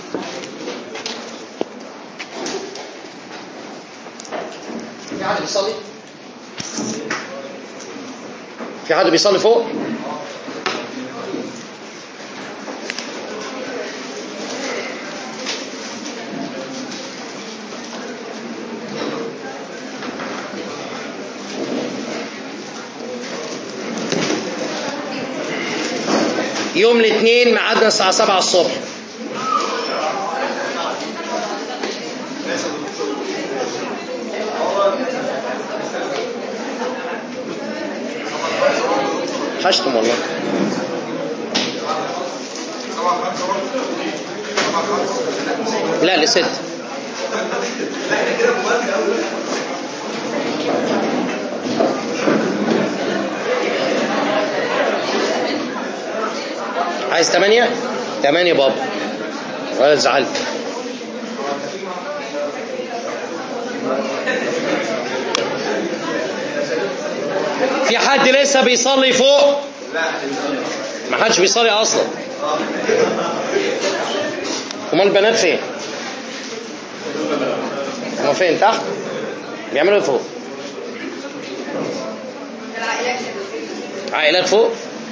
في حد بيصلي في حد بيصلي فوق يوم الاثنين ميعادنا الساعة 7 الصبح حشتم والله لا لست عايز ثمانية؟ ثمانية بابا ولا زعلت في حد لسه بيصلي فوق؟ ما حدش بيصلي اصلا امال البنات فين؟ هما فين تحت؟ بيعملوا ايه فوق؟ عائلات فوق؟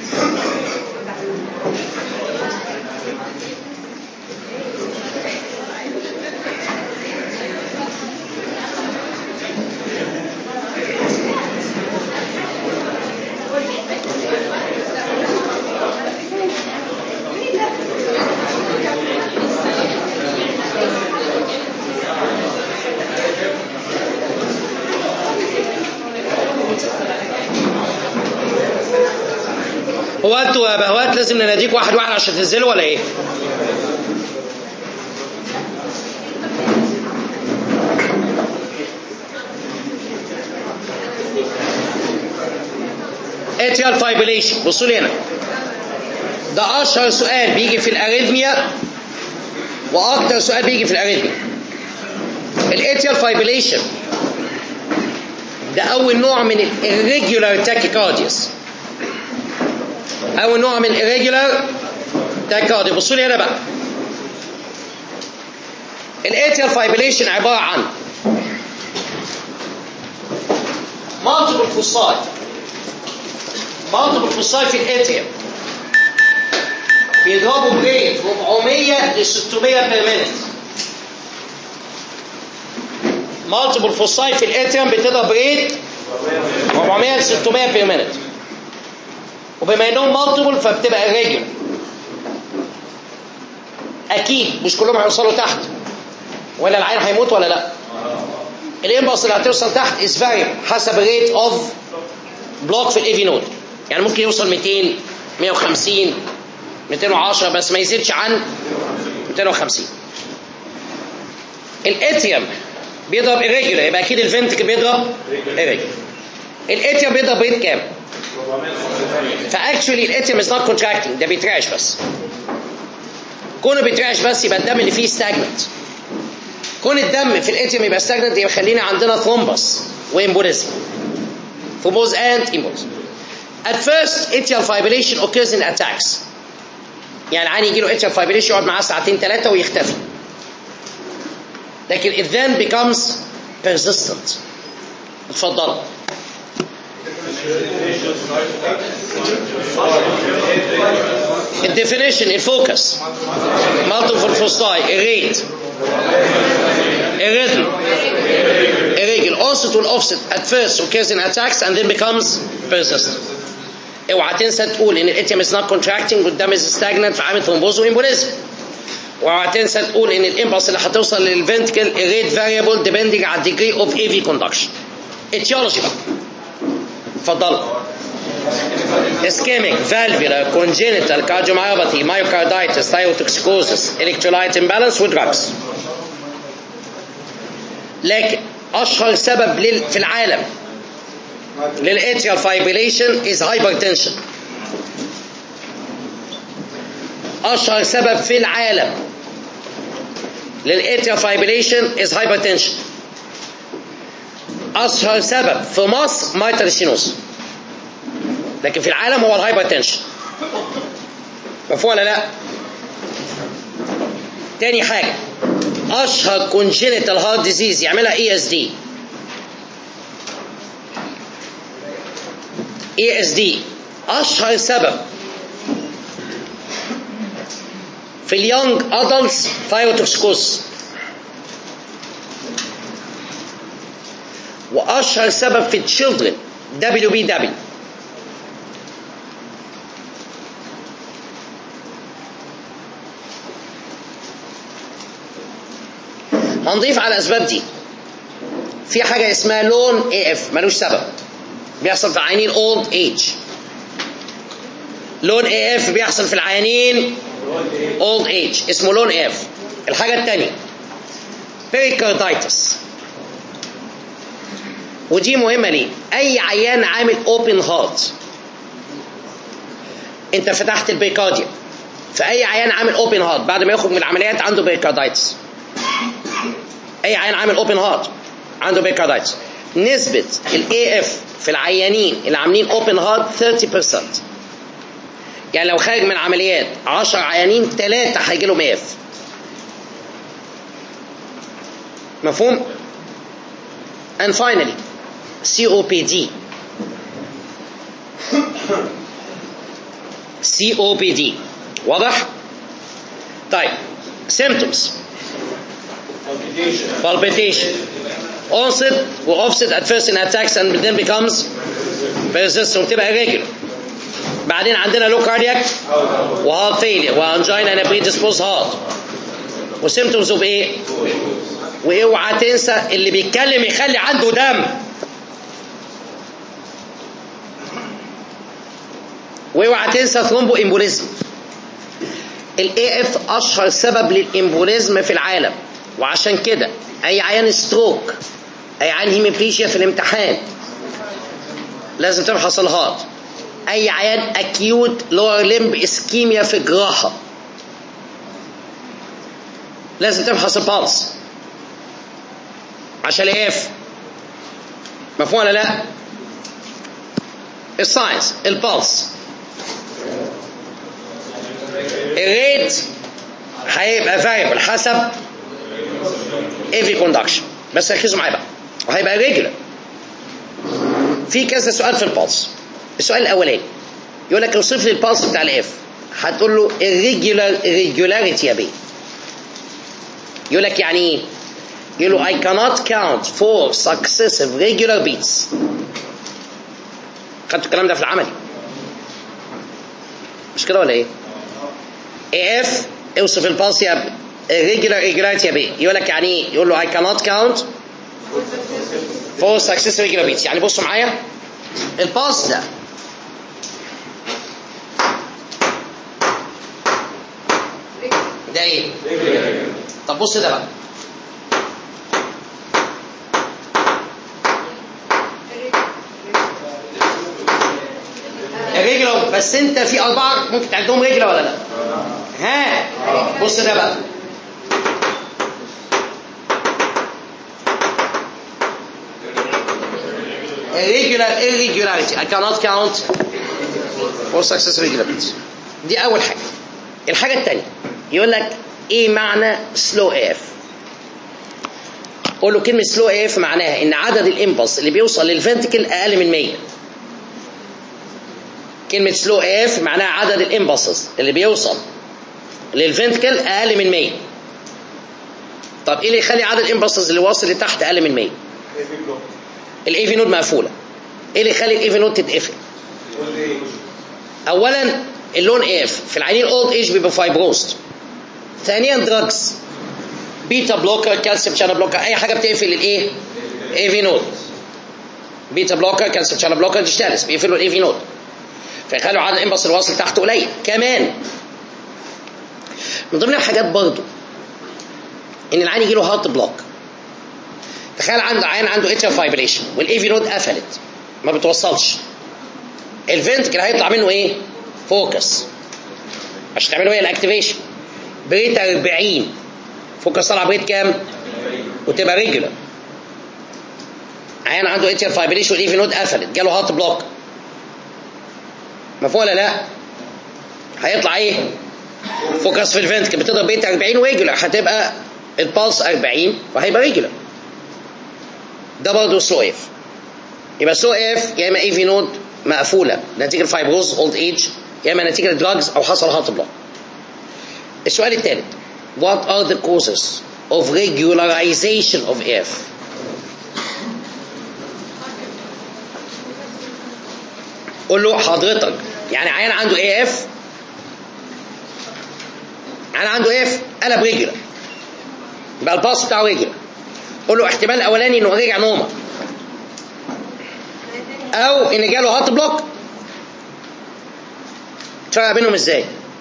هو انتوا يا بهوات لازم نناديك واحد واحد عشان تنزلوا ولا ايه؟ اتريال فايبريشن بصوا لي هنا ده اشهر سؤال بيجي في الاريثميا واكتر سؤال بيجي في الاريثميا الاتريال فايبريشن ده اول نوع من الريجولار تاكيكارديوس اول نوع من irregular tachycardia بصوا لي هنا بقى الاتريال فايبريشن عباره عن multiple foci multiple foci في الاتريال بيضربوا بريت 400 ل 600 بير مينت multiple foci في الاتريوم بتضرب ريت 400 ل 600 بير مينت وبما انهم مالتيبل فبتبقى ريجل اكيد مش كلهم هيوصلوا تحت ولا العين هيموت ولا لا الامبلس اللي هتوصل تحت از فاريبل حسب الريت اوف بلوك في الايفي نود يعني ممكن يوصل 200 150 210 بس ما يزيدش عن 250 الاتريوم بيضرب irregular يبقى اكيد الفنتك بيضرب irregular الاتريوم بيضرب ريت كام؟ فاكشولي الاتريوم از نوت كونتراكتنج ده بيترعش بس كونه بيترعش بس يبقى الدم اللي فيه ستاجنت كون الدم في الاتريوم يبقى ستاجنت يبقى خلينا عندنا ثرومبس وامبوليزم ثرومبوز اند امبوليزم At first atrial fibrillation occurs in attacks يعني عادي يجي له atrial fibrillation يقعد معاه ساعتين ثلاثة ويختفي لكن it then becomes persistent اتفضل الديفينيشن الفوكس multiple foci irrate irrhythm irregular also to an offset at first occurs in attacks and then becomes persistent اوعى تنسى تقول ان الاتيم is not contracting والدم is stagnant فعامل ثرومبوز وامبوليزم اوعى تنسى تقول ان الامبلس اللي هتوصل للفنتكل الريت فاريبل depending على degree of AV conduction etiology بقى اتفضل ischemic valvular congenital cardiomyopathy myocarditis thyrotoxicosis electrolyte imbalance ودrugs لكن اشهر سبب لل... في العالم للاتريال fibrillation is hypertension اشهر سبب في العالم للاتريال fibrillation is hypertension اشهر سبب في مصر مايتال ستينوز لكن في العالم هو الهايبرتنشن مفهوم ولا لا تاني حاجه اشهر كونجينيتال هارت ديزيز يعملها اي اس دي اي اس دي اشهر سبب في اليونج ادلتس ثايروتوكسكوس واشهر سبب في التشيلدرن دبليو بي دبليو هنضيف على الاسباب دي في حاجه اسمها لون اي اف ملوش سبب بيحصل في العيانين اولد ايج لون اي اف بيحصل في العيانين اولد ايج اسمه لون اي اف الحاجه الثانيه بيريكاردايتس ودي مهمه ليه اي عيان عامل اوبن هارت انت فتحت البيكارديا فاي عيان عامل اوبن هارت بعد ما يخرج من العمليات عنده بيريكاردايتس اي عيان عامل اوبن هارت عنده بيريكاردايتس نسبة الاي اف في العيانين اللي عاملين اوبن هارت 30% يعني لو خارج من عمليات 10 عيانين ثلاثة هيجي لهم اف مفهوم؟ and finally COPD COPD واضح؟ طيب symptoms palpitation onset واوفست at first in attacks and then becomes persistent وتبقى irregular بعدين عندنا لو كاردياك وهارت فيلير وانجينا and a predisposed heart وسيمتومز اوف ايه؟ واوعى تنسى اللي بيتكلم يخلي عنده دم واوعى تنسى ثرومبو امبوليزم الاي اف اشهر سبب للامبوليزم في العالم وعشان كده اي عيان ستروك اي عيان هيميبليشيا في الامتحان لازم تفحص الهارت اي عيان اكيوت لور لمب اسكيميا في جراحه لازم تفحص البالس عشان الاف مفهوم ولا لا الساينس البالس الريت هيبقى فاريبل حسب ايفي كوندكشن بس ركزوا معايا بقى وهيبقى ريجولار في كذا سؤال في البالس السؤال الاولاني يقول لك اوصف لي البالس بتاع الاف هتقول له الريجولار الريجولاريتي يا بيه يقول لك يعني ايه يقول له I cannot count four successive regular beats خدتوا الكلام ده في العملي مش كده ولا ايه؟ اف اوصف البالس يا ريجولار ريجولاريتي يا بيه يقول لك يعني ايه؟ يقول له I cannot count four successive regular beats يعني بصوا معايا البالس ده ده ايه؟ طب بص ده بقى رجلة بس انت في اربعه ممكن تعدهم رجله ولا لا؟ ها بص ده بقى irregular irregularity I cannot count for success regularity دي أول حاجة الحاجة الثانية يقول لك إيه معنى slow AF قول له كلمة slow AF معناها إن عدد الإمبلس اللي بيوصل للفنتكل أقل من 100 كلمة slow AF معناها عدد الإمبلسز اللي بيوصل للفنتكل أقل من 100 طب إيه اللي يخلي عدد الإمبلسز اللي واصل لتحت أقل من 100 الاي في نود مقفوله ايه اللي يخلي الاي في نود تتقفل اولا اللون اف في العينين اولد ايج بيبقى فايبروست ثانيا دراجز بيتا بلوكر كالسيوم شانل بلوكر اي حاجه بتقفل الايه اي في نود بيتا بلوكر كالسيوم شانل بلوكر ديجيتاليس بيقفلوا الاي في نود فيخلوا عدد الامبلس الواصل تحت قليل كمان من ضمن الحاجات برضو ان العين يجي له هارت بلوك تخيل عنده عين عنده اتريال فايبريشن والاي في نود قفلت ما بتوصلش الفنتكل هيطلع منه ايه؟ فوكس عشان تعملوا ايه الاكتيفيشن بريت 40 فوكس طلع بريت كام؟ وتبقى ريجولار عيان عنده اتريال فايبريشن والاي في نود قفلت جاله هارت بلوك مفهوم ولا لا؟ هيطلع ايه؟ فوكس في الفنتكل بتضرب بيت 40 وريجولار هتبقى البالس 40 وهيبقى ريجولار ده برضه سلو اف يبقى سلو اف يا اما اي في نود مقفوله نتيجه الفايبروز اولد ايج يا اما نتيجه الدراجز او حصل هارت بلوك السؤال الثالث What are the causes of regularization of AF? قول له حضرتك يعني عيان عنده اي اف عيان عنده اي اف قلب رجله يبقى الباص بتاعه رجله قول له احتمال الاولاني انه رجع نومه او ان جاله هارت بلوك تفرق بينهم ازاي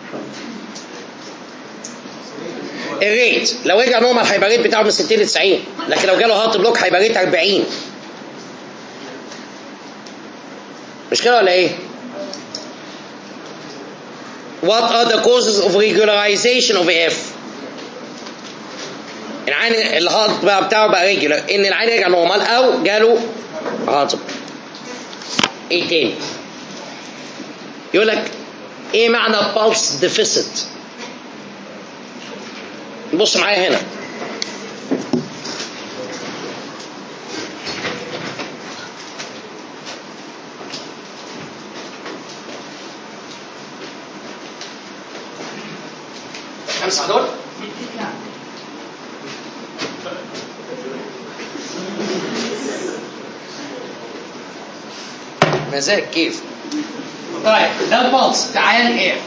الريت لو رجع نورمال هيبقى الريت بتاعه من 60 ل 90 لكن لو جاله هارت بلوك هيبقى ريت 40 مش كده ولا ايه؟ What are the causes of regularization of AF؟ العين الهارت بقى بتاعه بقى ريجولار ان العين رجع نورمال او جاله هارت ايه تاني؟ يقول لك ايه معنى pulse deficit؟ بص معايا هنا خمسة دول مزاج كيف طيب ده البلس تعال ايه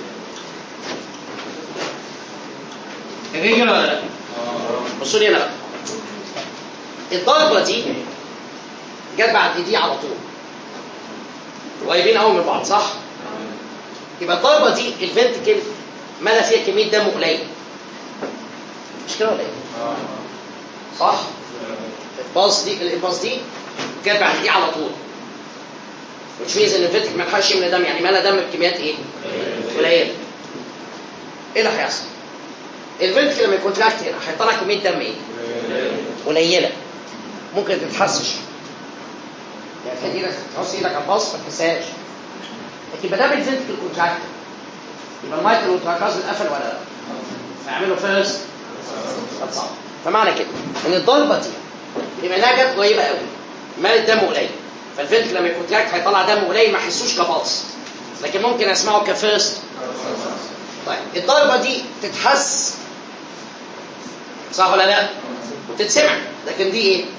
الرجل ولا لا بصوا لي هنا بقى الضربه دي جت بعد دي على طول قريبين قوي من بعض صح يبقى الضربه دي الفنتكل ملا فيها كميه دم قليل مش كده ولا ايه صح الباص دي الباص دي جت بعد دي على طول مش ميز ان الفنتكل ما لحقش يملى دم يعني ملا دم بكميات ايه قليله ايه اللي هيحصل الفنتكل لما يكون تراكت هنا هيطلع كميه دم ايه قليله ممكن ما تتحسش يعني تخلي ايدك تحط ايدك على الباص ما تحسهاش لكن ما دام الفنتكل كونتراكت يبقى المايكرو تراكاز اتقفل ولا لا؟ فيعملوا فيرست صعب فمعنى كده ان الضربه دي بما انها جت قريبه قوي مال الدم قليل فالفنتكل لما يكون تراكت هيطلع دم قليل ما يحسوش كباص لكن ممكن اسمعه كفيرست طيب الضربه دي تتحس صح ولا لا؟ وتتسمع لكن دي ايه؟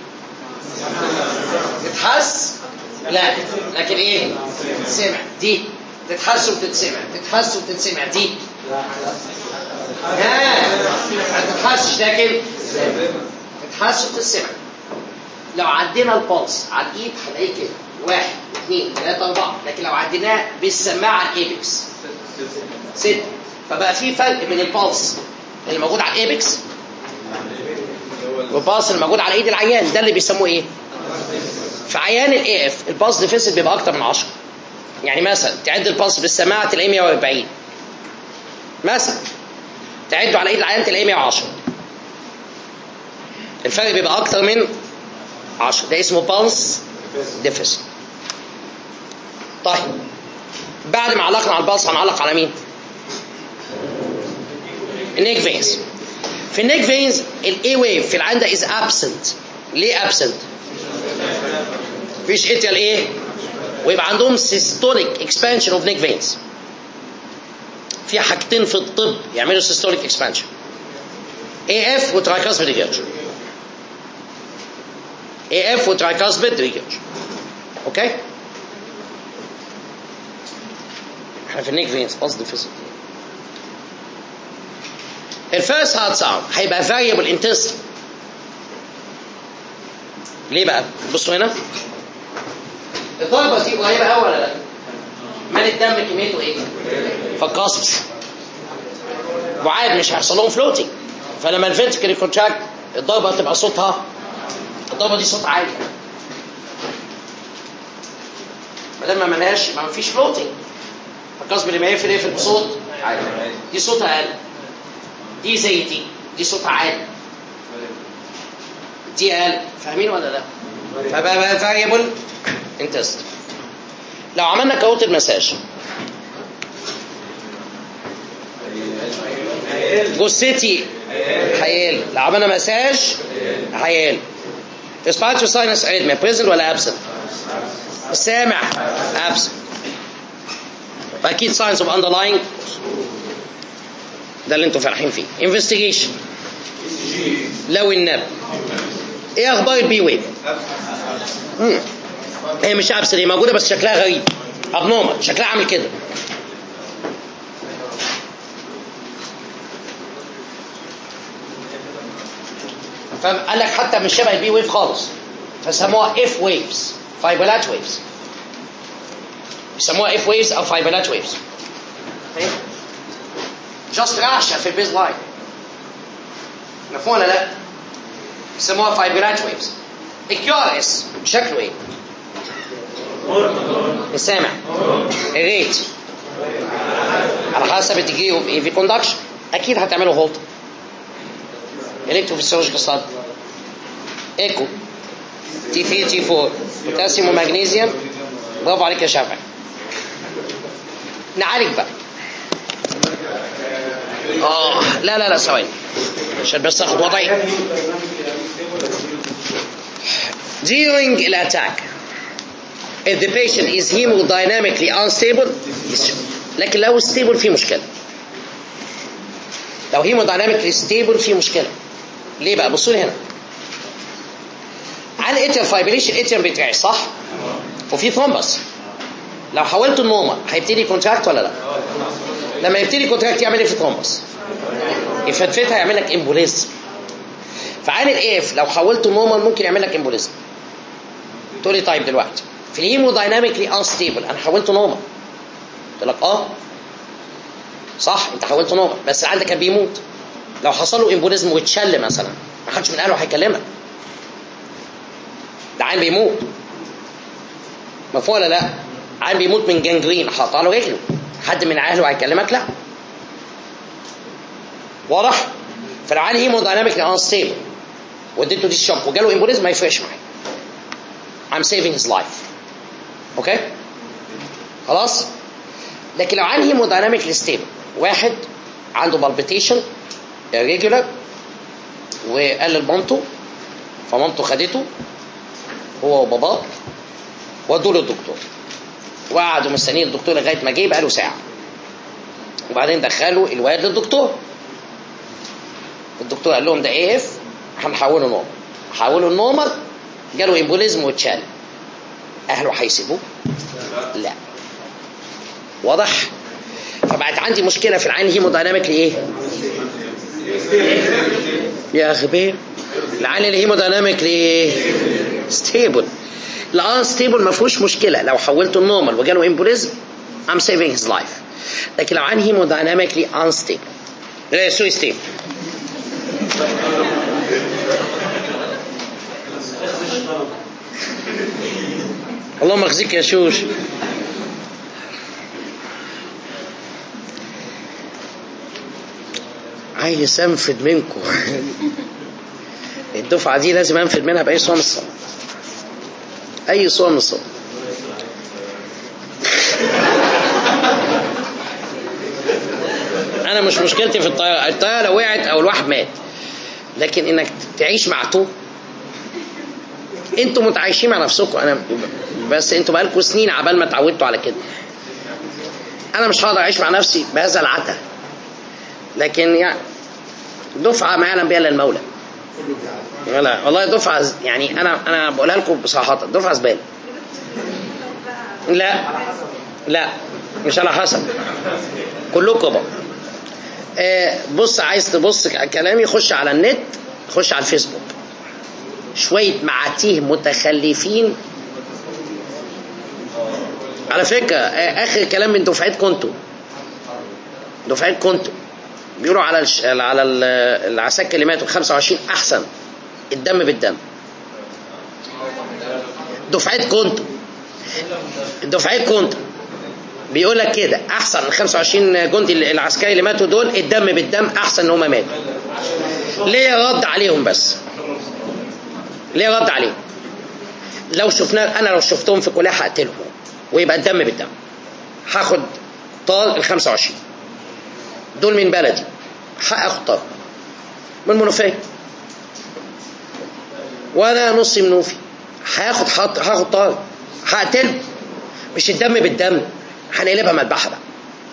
تتحس لا لكن ايه؟ تتسمع دي تتحس وتتسمع تتحس وتتسمع دي ها ما تتحسش لكن تتحس وتتسمع لو عدينا البلس على الايد هنلاقيه كده واحد اثنين ثلاثة أربعة لكن لو عديناه بالسماعة الإيبكس ستة فبقى في فرق بين البلس اللي موجود على الإيبكس والبلس اللي موجود على ايد العيان ده اللي بيسموه ايه؟ في عيان الاي اف البلس ديفيسيت بيبقى اكتر من 10 يعني مثلا تعد البلس بالسماعه تلاقيه 140 مثلا تعده على ايد العيان تلاقيه 110 الفرق بيبقى اكتر من 10 ده اسمه بلس ديفيسيت طيب بعد ما علقنا على البلس هنعلق على مين؟ النيك فينز في النيك فينز الاي ويف في العين از ابسنت ليه ابسنت؟ مفيش اتيال ايه؟ ويبقى عندهم سيستوليك اكسبانشن اوف نيك فينز في حاجتين في الطب يعملوا سيستوليك اكسبانشن اي اف وترايكاسبيد ريجرج اي اف وترايكاسبيد ريجرج اوكي احنا في النيك فينز قصدي في الفيرست هارت ساوند هيبقى فاريبل انتنسيتي ليه بقى؟ بصوا هنا الضربه دي قريبه قوي ولا لا؟ مال الدم كميته ايه؟ فالقصص وعاد مش هيحصل لهم فلوتنج فلما الفنتكل كونتراكت الضربه تبقى صوتها الضربه دي صوت عالي ما دام ما ملهاش ما فيش فلوتنج فالقصب اللي ما يقفل يقفل بصوت عالي دي صوتها اقل دي زي دي دي صوتها عالي دي اقل فاهمين ولا لا؟ فبقى بقى فاريبل انتست لو عملنا كاروت المساج جثتي هيقل لو عملنا مساج هيقل respiratory sinus arrhythmia present ولا absent سامع absent واكيد signs of underlying ده اللي انتوا فرحين فيه investigation لو النب ايه اخبار البي ويف مم. هي مش ابسط هي موجوده بس شكلها غريب ابنورمال شكلها عامل كده فقال لك حتى مش شبه البي ويف خالص فسموها اف ويفز فايبرلات ويفز يسموها اف ويفز او فايبرلات ويفز جاست رعشه في البيز لاين مفهوم ولا لا؟ يسموها فايبرلات ويفز الكيو اس شكله ايه؟ السامع الريت على حسب الديجري اوف اي في كوندكشن اكيد هتعملوا هولت الكتروفيسيولوجيكال ستاد ايكو تي 3 تي 4 بوتاسيوم ومغنيسيوم برافو عليك يا شافعي نعالج بقى اه لا لا لا ثواني عشان بس اخد وضعي during an attack if the patient is hemodynamically unstable yes. لكن لو stable في مشكلة لو hemodynamically stable في مشكلة ليه بقى بصوا لي هنا على الاتر فايبريشن الاتر بيترعش صح وفي ثرومبس لو حولته النومة هيبتدي كونتراكت ولا لا لما يبتدي كونتراكت يعمل ايه في الثرومبس يفتفتها يعمل لك امبوليزم فعين الاف لو حولته نورمال ممكن يعمل لك امبوليزم تقول لي طيب دلوقتي في الهيمودايناميكلي انستيبل انا حولته نورمال قلت لك اه صح انت حولته نورمال بس العيال ده كان بيموت لو حصل له امبوليزم واتشل مثلا ما حدش من اهله هيكلمك ده عيل بيموت مفهوم ولا لا؟ عيل بيموت من جنجرين حاط له رجله حد من اهله هيكلمك لا واضح؟ فلو عيل هيمودايناميكلي انستيبل واديته دي الشوك وجاله امبوليزم ما يفرقش معايا I'm saving his life اوكي خلاص لكن لو عندي هيمودايناميك ستيبل واحد عنده بالبيتيشن ريجولار وقلل مامته فمامته خدته هو وباباه ودوا للدكتور وقعدوا مستنيين الدكتور لغايه ما جه بقاله ساعه وبعدين دخلوا الواد للدكتور الدكتور قال لهم ده ايه اف هنحوله نورمال حولوا النورمال جاله امبوليزم واتشال اهله هيسيبوه؟ لا واضح؟ فبقت عندي مشكله في العين هيمودايناميك لايه؟ يا غبي العين الهيمودايناميك لايه؟ ستيبل الان ستيبل ما فيهوش مشكله لو حولته النورمال وجاله امبوليزم I'm saving his life لكن لو عن هيمودايناميكلي unstable سوري ستيبل اللهم اخزيك يا شوش عايز انفد منكم الدفعه دي لازم انفد منها باي صوره من الصلاه اي صوره من الصلاه انا مش مشكلتي في الطياره الطياره لو وقعت او الواحد مات لكن انك تعيش مع تو انتوا متعايشين مع نفسكم انا بس انتوا بقالكم سنين عبال ما اتعودتوا على كده انا مش هقدر اعيش مع نفسي بهذا العتا لكن يعني دفعه ما يعلم بها الا المولى لا والله دفعه يعني انا انا بقولها لكم بصراحه دفعه زباله لا لا مش على حسب كلكم بقى آه بص عايز تبص كلامي خش على النت خش على الفيسبوك شوية معاتيه متخلفين على فكرة آخر كلام من دفعتكم انتوا دفعتكم انتوا بيقولوا على الش... على العساكر اللي ماتوا 25 أحسن الدم بالدم دفعتكم انتوا دفعتكم انتوا بيقول لك كده احسن من 25 جندي العسكري اللي ماتوا دول الدم بالدم احسن ان هم ماتوا ليه رد عليهم بس ليه رد عليهم لو شفنا انا لو شفتهم في كليه هقتلهم ويبقى الدم بالدم هاخد طال ال 25 دول من بلدي هاخد طار من المنوفيه وانا نص منوفي هاخد حط هاخد طار هقتله مش الدم بالدم هنقلبها مذبحه بقى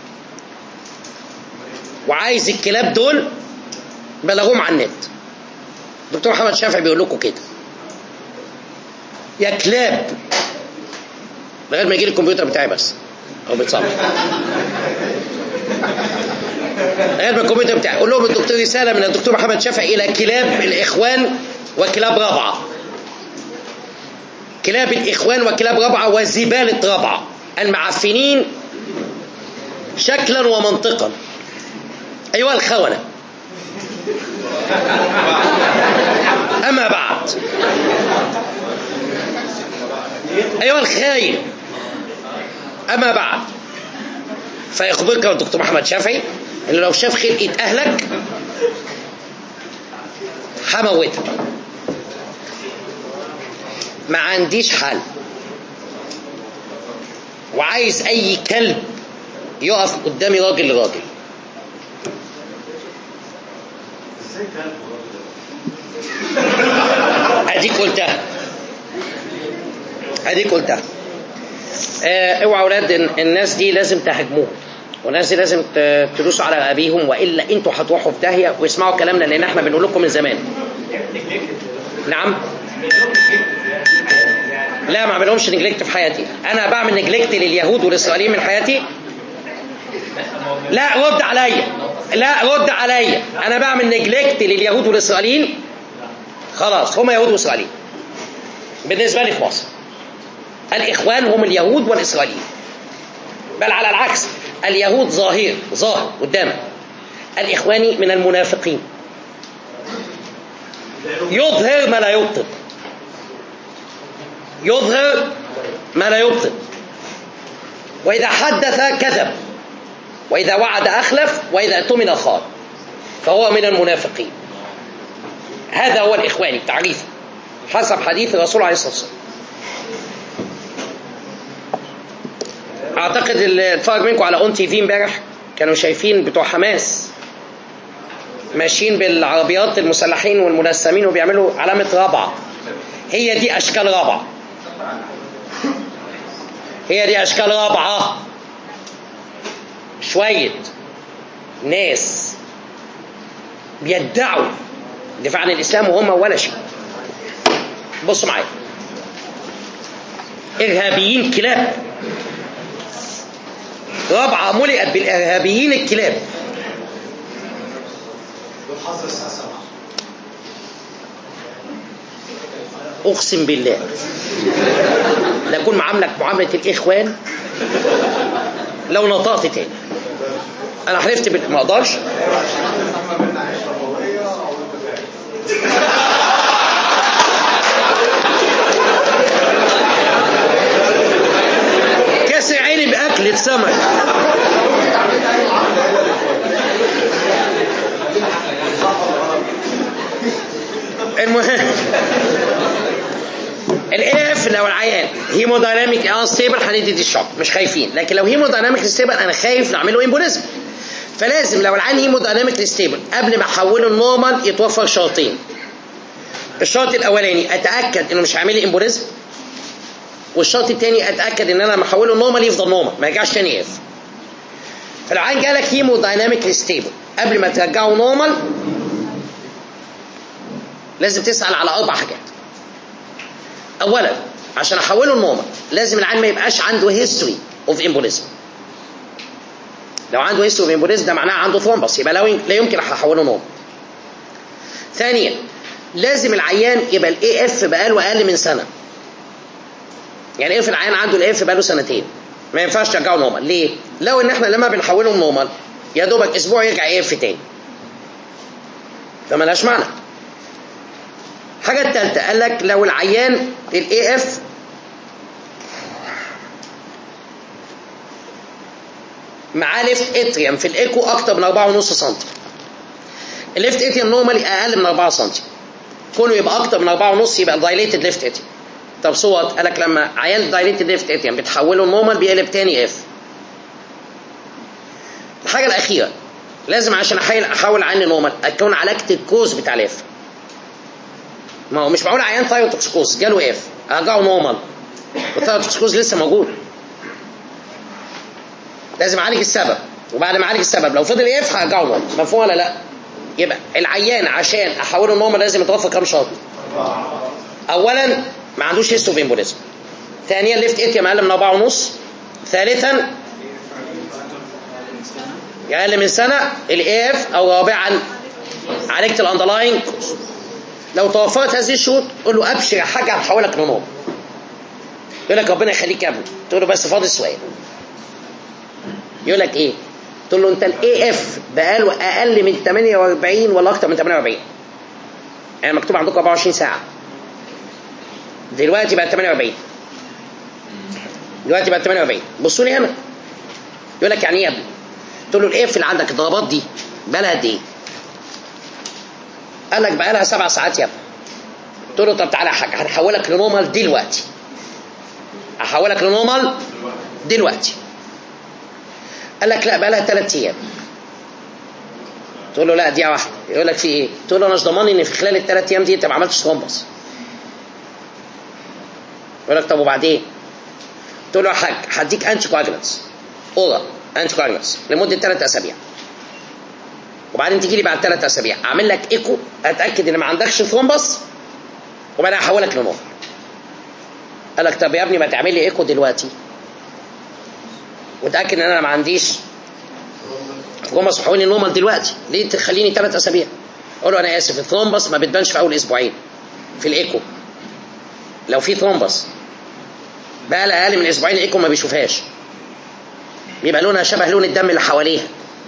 وعايز الكلاب دول بلغوهم على النت دكتور محمد شافعي بيقول لكم كده يا كلاب لغايه ما يجي لي الكمبيوتر بتاعي بس هو بيتصلح لغايه ما الكمبيوتر بتاعي قول لهم الدكتور رساله من الدكتور محمد شافعي الى كلاب الاخوان وكلاب رابعه كلاب الاخوان وكلاب رابعه وزباله رابعه المعفنين شكلا ومنطقا ايها الخونه اما بعد ايها الخاين اما بعد فيخبرك الدكتور محمد شافعي ان لو شاف خلقه اهلك هموتك ما عنديش حل وعايز اي كلب يقف قدامي راجل لراجل اديك قلتها اديك قلتها آه، اوعى اولاد إن- الناس دي لازم تهاجموهم والناس دي لازم ت- تدوسوا على ابيهم والا انتوا هتروحوا في داهيه واسمعوا كلامنا لان احنا بنقول لكم من زمان نعم لا ما اعملهمش نجلكت في حياتي انا بعمل نجلكت لليهود والاسرائيليين من حياتي لا رد عليا لا رد عليا انا بعمل نجلكت لليهود والاسرائيليين خلاص هم يهود واسرائيليين بالنسبه لي في مصر الاخوان هم اليهود والاسرائيليين بل على العكس اليهود ظاهر ظاهر قدامك الاخواني من المنافقين يظهر ما لا يبطن يظهر ما لا يبطن واذا حدث كذب واذا وعد اخلف واذا اؤتمن خان فهو من المنافقين هذا هو الاخواني تعريف حسب حديث الرسول عليه الصلاه والسلام اعتقد اللي اتفرج منكم على اون تي في امبارح كانوا شايفين بتوع حماس ماشيين بالعربيات المسلحين والمنسمين وبيعملوا علامة رابعة هي دي أشكال رابعة هي دي أشكال رابعة شوية ناس بيدعوا دفاع عن الإسلام وهم ولا شيء بصوا معايا إرهابيين كلاب رابعة ملئت بالإرهابيين الكلاب بالحظر الساعة 7 اقسم بالله لكون معاملك معامله الاخوان لو نطقت تاني انا حلفت بال- ما اقدرش احنا منا عيش ربوية او انت كاس عيني باكلة سمك المهم الاي اف لو العيان هيمودايناميك اه ستيبل هندي دي الشوك مش خايفين لكن لو هيمودايناميك ستيبل انا خايف نعمله امبوليزم فلازم لو العيان هيمودايناميك ستيبل قبل ما احوله النورمال يتوفر شرطين الشرط الاولاني اتاكد انه مش هيعمل لي امبوليزم والشرط الثاني اتاكد ان انا لما احوله نورمال يفضل نورمال ما يرجعش تاني يقف فالعيان جالك هيمو دايناميك ستيبل قبل ما ترجعه نورمال لازم تسال على اربع حاجات اولا عشان احوله نورمال لازم العيان ما يبقاش عنده هيستوري اوف امبوليزم لو عنده هيستوري اوف امبوليزم ده معناه عنده ثرومبس يبقى لو لا يمكن هحوله نورمال ثانيا لازم العيان يبقى الاي اف بقاله اقل من سنه يعني ايه في العيان عنده الاف بقاله سنتين ما ينفعش ترجعه نورمال ليه لو ان احنا لما بنحوله نورمال يا دوبك اسبوع يرجع ايه اف تاني فمالهاش معنى الحاجه الثالثه قال لك لو العيان الاي اف معاه ليفت اتريم في الايكو اكتر من 4.5 سم الليفت اتريم نورمالي اقل من 4 سم كونه يبقى اكتر من 4.5 يبقى دايليتد ليفت اتريم طب صوت قال لك لما عيان دايليتد ليفت اتريم بتحوله نورمال بيقلب تاني اف الحاجه الاخيره لازم عشان احاول احاول عني نورمال اكون عالجت الكوز بتاع الاف ما هو مش معقول عيان ثايروتوكسيكوز جاله اف ارجعه نورمال والثايروتوكسيكوز لسه موجود لازم اعالج السبب وبعد ما اعالج السبب لو فضل اف هرجعه نورمال مفهوم ولا لا يبقى العيان عشان احوله نورمال لازم يتوفى كام شرط اولا ما عندوش هيستو امبوليزم ثانيا ليفت اتيم اقل من 4 ونص ثالثا اقل من سنه الاي اف او رابعا عالجت الاندرلاين لو توفرت هذه الشروط قول له ابشر يا حاجه هحولك لنور يقول لك ربنا يخليك يا ابني تقول له بس فاضل سؤال يقول لك ايه تقول له انت الاي اف بقاله اقل من 48 ولا اكتر من 48 يعني مكتوب عندكم 24 ساعه دلوقتي بقى 48 دلوقتي بقى 48 بصوا لي هنا يقول لك يعني ايه يا ابني تقول له الاف اللي عندك الضربات دي بقى لها قد ايه قال لك بقى لها سبع ساعات يا ابني تقول له طب تعالى يا حاج هنحولك لنورمال دلوقتي هحولك لنورمال دلوقتي قال لك لا بقى لها ثلاث ايام تقول له لا دي واحده يقول لك في ايه تقول له انا مش ضمان ان في خلال الثلاث ايام دي انت ما عملتش ثرومبس يقول لك طب وبعدين تقول له يا حاج هديك انتي كواجلانس اورا انتي كواجلانس لمده ثلاث اسابيع وبعدين تيجي لي بعد ثلاث اسابيع اعمل لك ايكو اتاكد ان ما عندكش ثرومبس وبعدين احولك لنور قال لك طب يا ابني ما تعمل لي ايكو دلوقتي وتاكد ان انا ما عنديش ثرومبس وحولني نورمال دلوقتي ليه تخليني ثلاث اسابيع اقول له انا اسف الثرومبس ما بتبانش في اول اسبوعين في الايكو لو في ثرومبس بقى لها اقل من اسبوعين الايكو ما بيشوفهاش بيبقى لونها شبه لون الدم اللي حواليها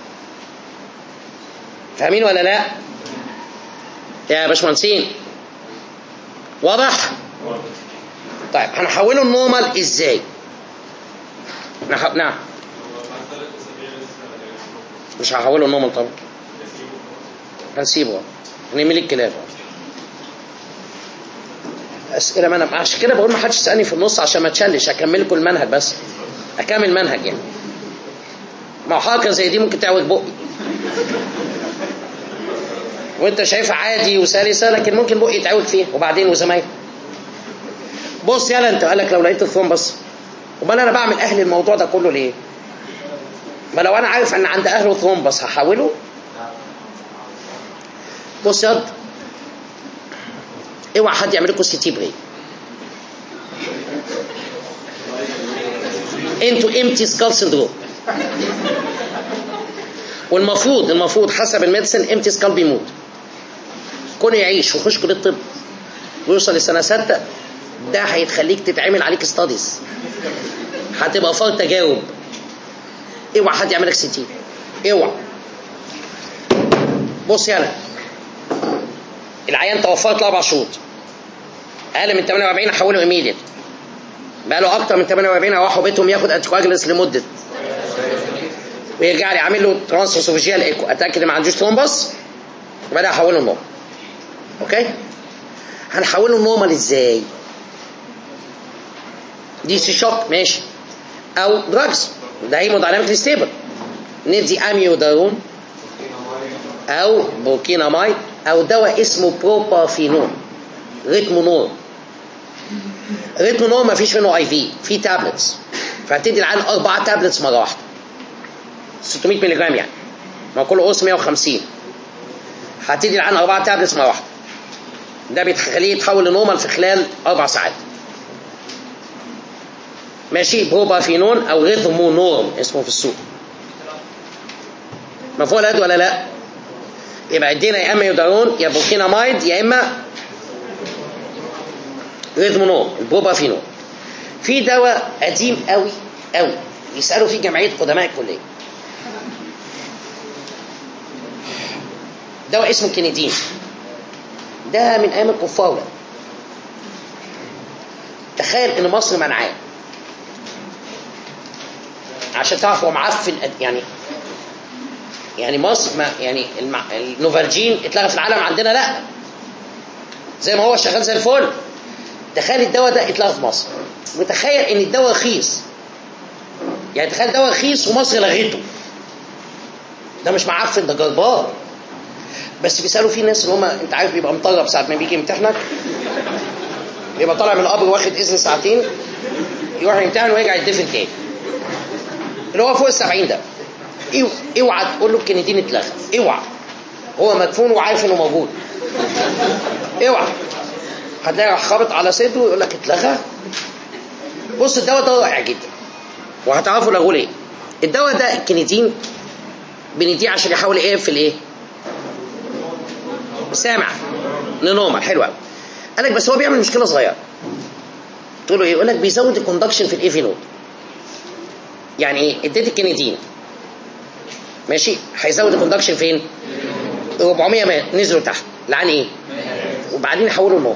فاهمين ولا لا يا باشمهندسين واضح طيب هنحوله النورمال ازاي نح... نعم مش هحوله النورمال طبعا هنسيبه هنعمل الكلاب اسئله ما انا عشان كده بقول ما حدش يسالني في النص عشان ما تشلش اكمل لكم المنهج بس اكمل المنهج يعني ما هو حركه زي دي ممكن تعوج بقي وانت شايفها عادي وسلسه لكن ممكن بقي يتعوج فيها وبعدين وزمايل بص يلا انت قال لك لو لقيت الثرومبس امال انا بعمل اهل الموضوع ده كله ليه؟ ما لو انا عارف ان عند اهله ثرومبس هحوله بص يا اوعى حد يعمل لكم سي تي بري انتوا امتي سكال سندروم والمفروض المفروض حسب الميديسن امتي سكال بيموت كونه يعيش ويخش كليه الطب ويوصل لسنه سته ده هيتخليك تتعمل عليك ستاديز هتبقى فار تجاوب اوعى حد يعمل لك سي تي اوعى بص يلا العيان توفرت له اربع شهور اقل من 48 احوله ايميديت بقى له اكتر من 48 اروحوا بيتهم ياخد انتيكواجلس لمده ويرجع لي عامل له ترانسوسوفيجيال ايكو اتاكد ان ما عندوش ثرومبس وبعدين احوله نورمال اوكي هنحوله نورمال ازاي دي سي شوك ماشي او دراجز ده هيمودايناميكلي ستيبل ندي اميودارون او بوركينامايد او دواء اسمه بروبافينون ريتمونور ريتمونور ما فيش منه اي في في تابلتس فهتدي العيان اربعه تابلتس مره واحده 600 مللي جرام يعني ما كل قرص 150 هتدي العيان اربعه تابلتس مره واحده ده بيخليه يتحول لنورمال في خلال اربع ساعات ماشي بروبافينون او ريثمونورم اسمه في السوق مفهوم الاد ولا لا يبقى ادينا يا اما يودارون يا بوركينامايد يا اما ريثمونور البروبافينون في دواء قديم قوي قوي يسالوا فيه جمعيه قدماء الكليه دواء اسمه كينيدين ده من ايام الكفار ده تخيل ان مصر منعاه عشان تعرف هو معفن قد- يعني يعني مصر ما يعني المع... النوفالجين اتلغى في العالم عندنا لا زي ما هو شغال زي الفل تخيل الدواء ده اتلغى في مصر وتخيل ان الدواء رخيص يعني تخيل دواء رخيص ومصر لغيته ده مش معفن ده جربان بس بيسالوا في ناس اللي هم انت عارف بيبقى مطرب ساعه ما بيجي يمتحنك يبقى طالع من القبر واخد اذن ساعتين يروح يمتحن ويرجع يدفن تاني اللي هو فوق ال 70 ده إيو- اوعى تقول له الكنيدين اتلغى اوعى هو مدفون وعارف انه موجود اوعى هتلاقي راح خابط على صدره ويقول لك اتلغى بص الدواء ده رائع جدا وهتعرفوا لغوه ليه الدواء ده الكنيدين بنديه عشان يحاول ايه في الايه سامع لنومر حلو قوي قال لك بس هو بيعمل مشكله صغيره تقول له ايه يقول لك بيزود الكوندكشن في الايفي نود يعني ايه اديت الكنيدين ماشي هيزود الكوندكشن فين 400 ما نزلوا تحت لعن ايه وبعدين يحولوا النور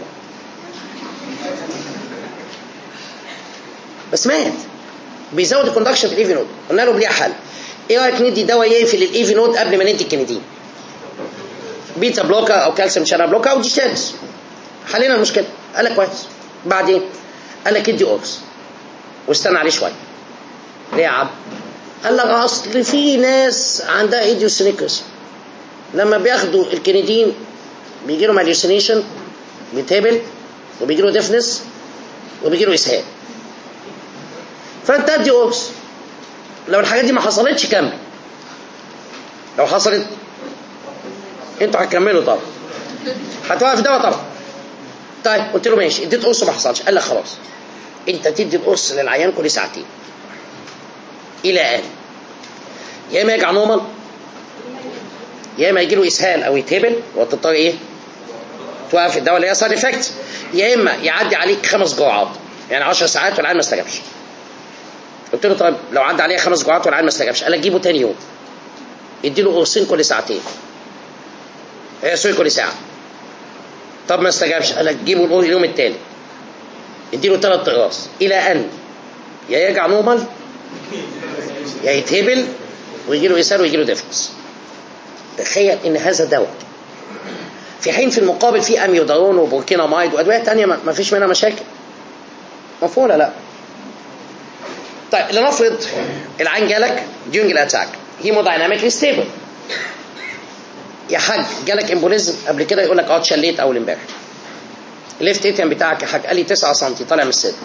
بس مات بيزود الكوندكشن في الايفي نود قلنا له ليه حل ايه رايك ندي دواء يقفل الايفي نود قبل ما ندي الكنيدين بيتا بلوكر او كالسيوم شانل بلوكر او ديشتانس حلينا المشكله قال لك كويس بعدين قال لك ادي اورس واستنى عليه شويه ليه يا عم قال لك اصل في ناس عندها ايديوسينيكس لما بياخدوا الكنيدين بيجي لهم هاليوسينيشن بيتهبل وبيجي له ديفنس وبيجي له اسهال فانت ادي اورس لو الحاجات دي ما حصلتش كمل لو حصلت انتوا هتكملوا طبعا هتوقف دواء طبعا طيب قلت له ماشي اديت قرص ما حصلش قال لك خلاص انت تدي القرص للعيان كل ساعتين الى ان يا اما يرجع نورمال يا اما يجي له اسهال او يتهبل وتضطر ايه توقف الدواء اللي هي سايد افكت يا اما يعدي عليك خمس جرعات يعني 10 ساعات والعيان ما استجابش قلت له طيب لو عدى عليه خمس جرعات والعيان ما استجابش قال لك جيبه تاني يوم اديله قرصين كل ساعتين ايه سوري كل ساعه طب ما استجابش قال لك جيبه الأول اليوم التالي اديله ثلاث اقراص الى ان يا يرجع نورمال يا يتهبل ويجي له اسهال ويجي له ديفنس تخيل ان هذا دواء في حين في المقابل في اميودارون وبوركينامايد وادويه تانية ما ما فيش منها مشاكل مفهوم ولا لا طيب لنفرض العين جالك ديونج الاتاك هيمودايناميكلي ستيبل يا حاج جالك امبوليزم قبل كده يقول لك اه اتشليت اول امبارح الليفت اتيم بتاعك يا حاج قال لي 9 سم طالع من الصدر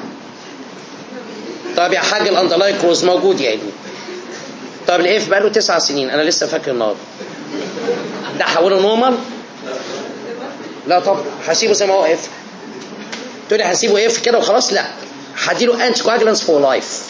طب يا حاج الاندرلاين كوز موجود يا ابني طب الاف بقى له 9 سنين انا لسه فاكر النهارده ده حوله نورمال لا طب هسيبه زي ما هو اف تقول لي هسيبه اف كده وخلاص لا هديله انتي كواجلانس فور لايف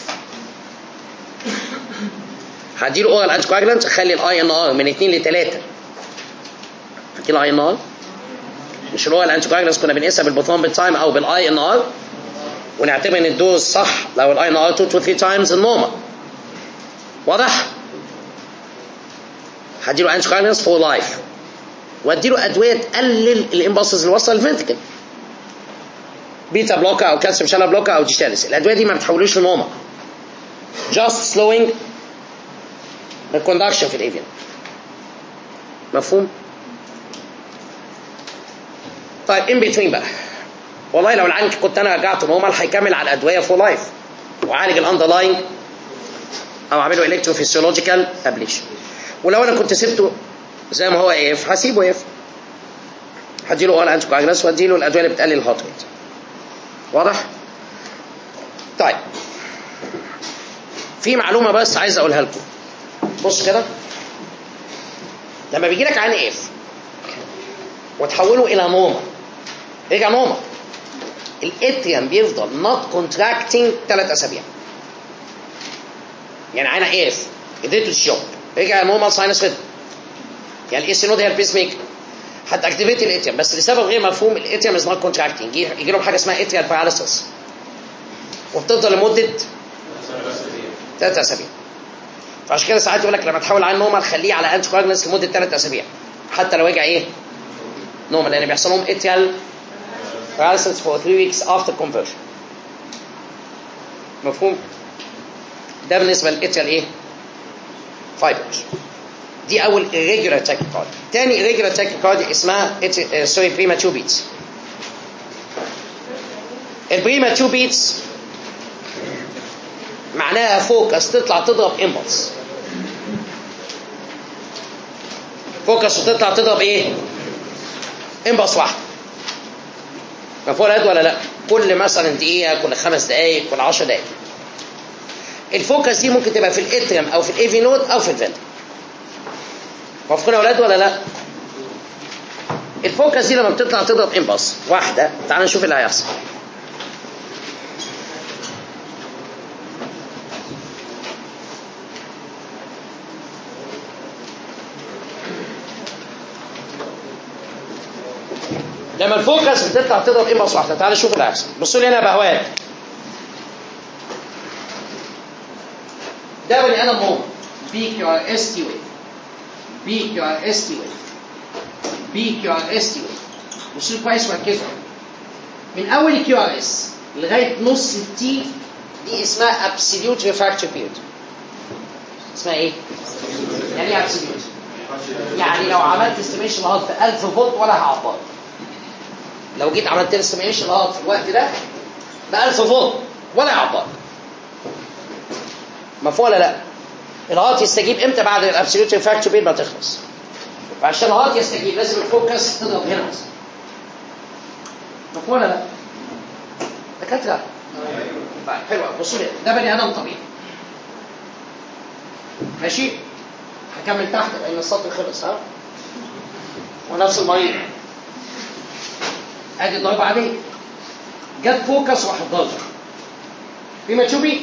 هديله اورال انتي كواجلانس اخلي الاي ان ار من 2 ل 3 فاكرين الاي ان ار مش اللي هو الانتي كواجلانس كنا بنقيسها بالبوثون بالتايم او بالاي ان ار ونعتبر ان الدوز صح لو الاي ان ار 2 to 3 تايمز النورمال واضح؟ هديله انتي كواجلانس فور لايف واديله ادويه تقلل الامباسز اللي وصل للفنتكل بيتا بلوكر او كالسيوم شانل بلوكر او ديشتاليس الادويه دي ما بتحولوش لنوما just slowing the conduction في الايفين مفهوم طيب ان بتوين بقى والله لو العيان كنت انا رجعت نورمال هيكمل على الادويه فور لايف وعالج الاندرلاين او اعمله الكتروفيسيولوجيكال ابليشن ولو انا كنت سبته زي ما هو اف هسيبه اف هديله اول انتي كواجلانس واديله الادويه اللي بتقلل الهارت ريت واضح؟ طيب في معلومه بس عايز اقولها لكم بص كده لما بيجي لك عين اف وتحوله الى نوما رجع نوما الاتريم بيفضل نوت كونتراكتنج ثلاث اسابيع يعني عين اف اديته الشوك رجع نورمال ساينس ريتم يعني الاي نود هي البيس ميكر هتاكتيفيت الاتريم بس لسبب غير مفهوم الاتريم از نوت كونتراكتنج يجي لهم حاجه اسمها اتريال باراليسيس وبتفضل لمده ثلاث اسابيع فعشان كده ساعات يقول لك لما تحول عن نورمال خليه على انتي كواجلانس لمده ثلاث اسابيع حتى لو رجع ايه نورمال لان بيحصل لهم اتريال paralysis for 3 weeks after conversion مفهوم ده بالنسبه للاتريال ايه فايبرز دي اول irregular tachycardia تاني irregular tachycardia اسمها سوري premature beats البريماتور بيتس معناها فوكس تطلع تضرب امبلس فوكس وتطلع تضرب ايه امبلس واحده مفهوم الهد ولا لا كل مثلا دقيقه كل خمس دقائق كل 10 دقائق الفوكس دي ممكن تبقى في الاتريم او في الايفي نود او في الفنتر مفهوم يا اولاد ولا لا الفوكس دي لما بتطلع تضرب امبلس واحده تعال نشوف اللي هيحصل لما الفوكس بتطلع تضرب امبلس واحده تعال شوف اللي هيحصل بصوا لي هنا يا بهوات ده بني ادم هو بي كيو ار اس تي ويف بي كيو ار اس تي ويف بي كيو ار اس تي ويف بصوا لي كويس وركزوا من اول الكيو ار اس لغايه نص التي دي اسمها ابسوليوت ريفراكتوري بيريود اسمها ايه؟ يعني ايه ابسوليوت؟ يعني لو عملت استيميشن هارت ب 1000 فولت ولا هعبر لو جيت عملت استيميشن هارت في الوقت ده ب 1000 فولت ولا هعبر مفهوم ولا لا؟ الهارت يستجيب امتى بعد الابسوليوت ريفراكتوري بيريود ما تخلص؟ فعشان الهارت يستجيب لازم الفوكس تضرب هنا مثلا مفهوم ولا لا؟ دكاتره طيب حلو قوي بصوا لي ده بني ادم طبيعي ماشي هكمل تحت لان السطر خلص ها ونفس المريض ادي الضربه عاديه جت فوكس راح ضرب في ما تشوفي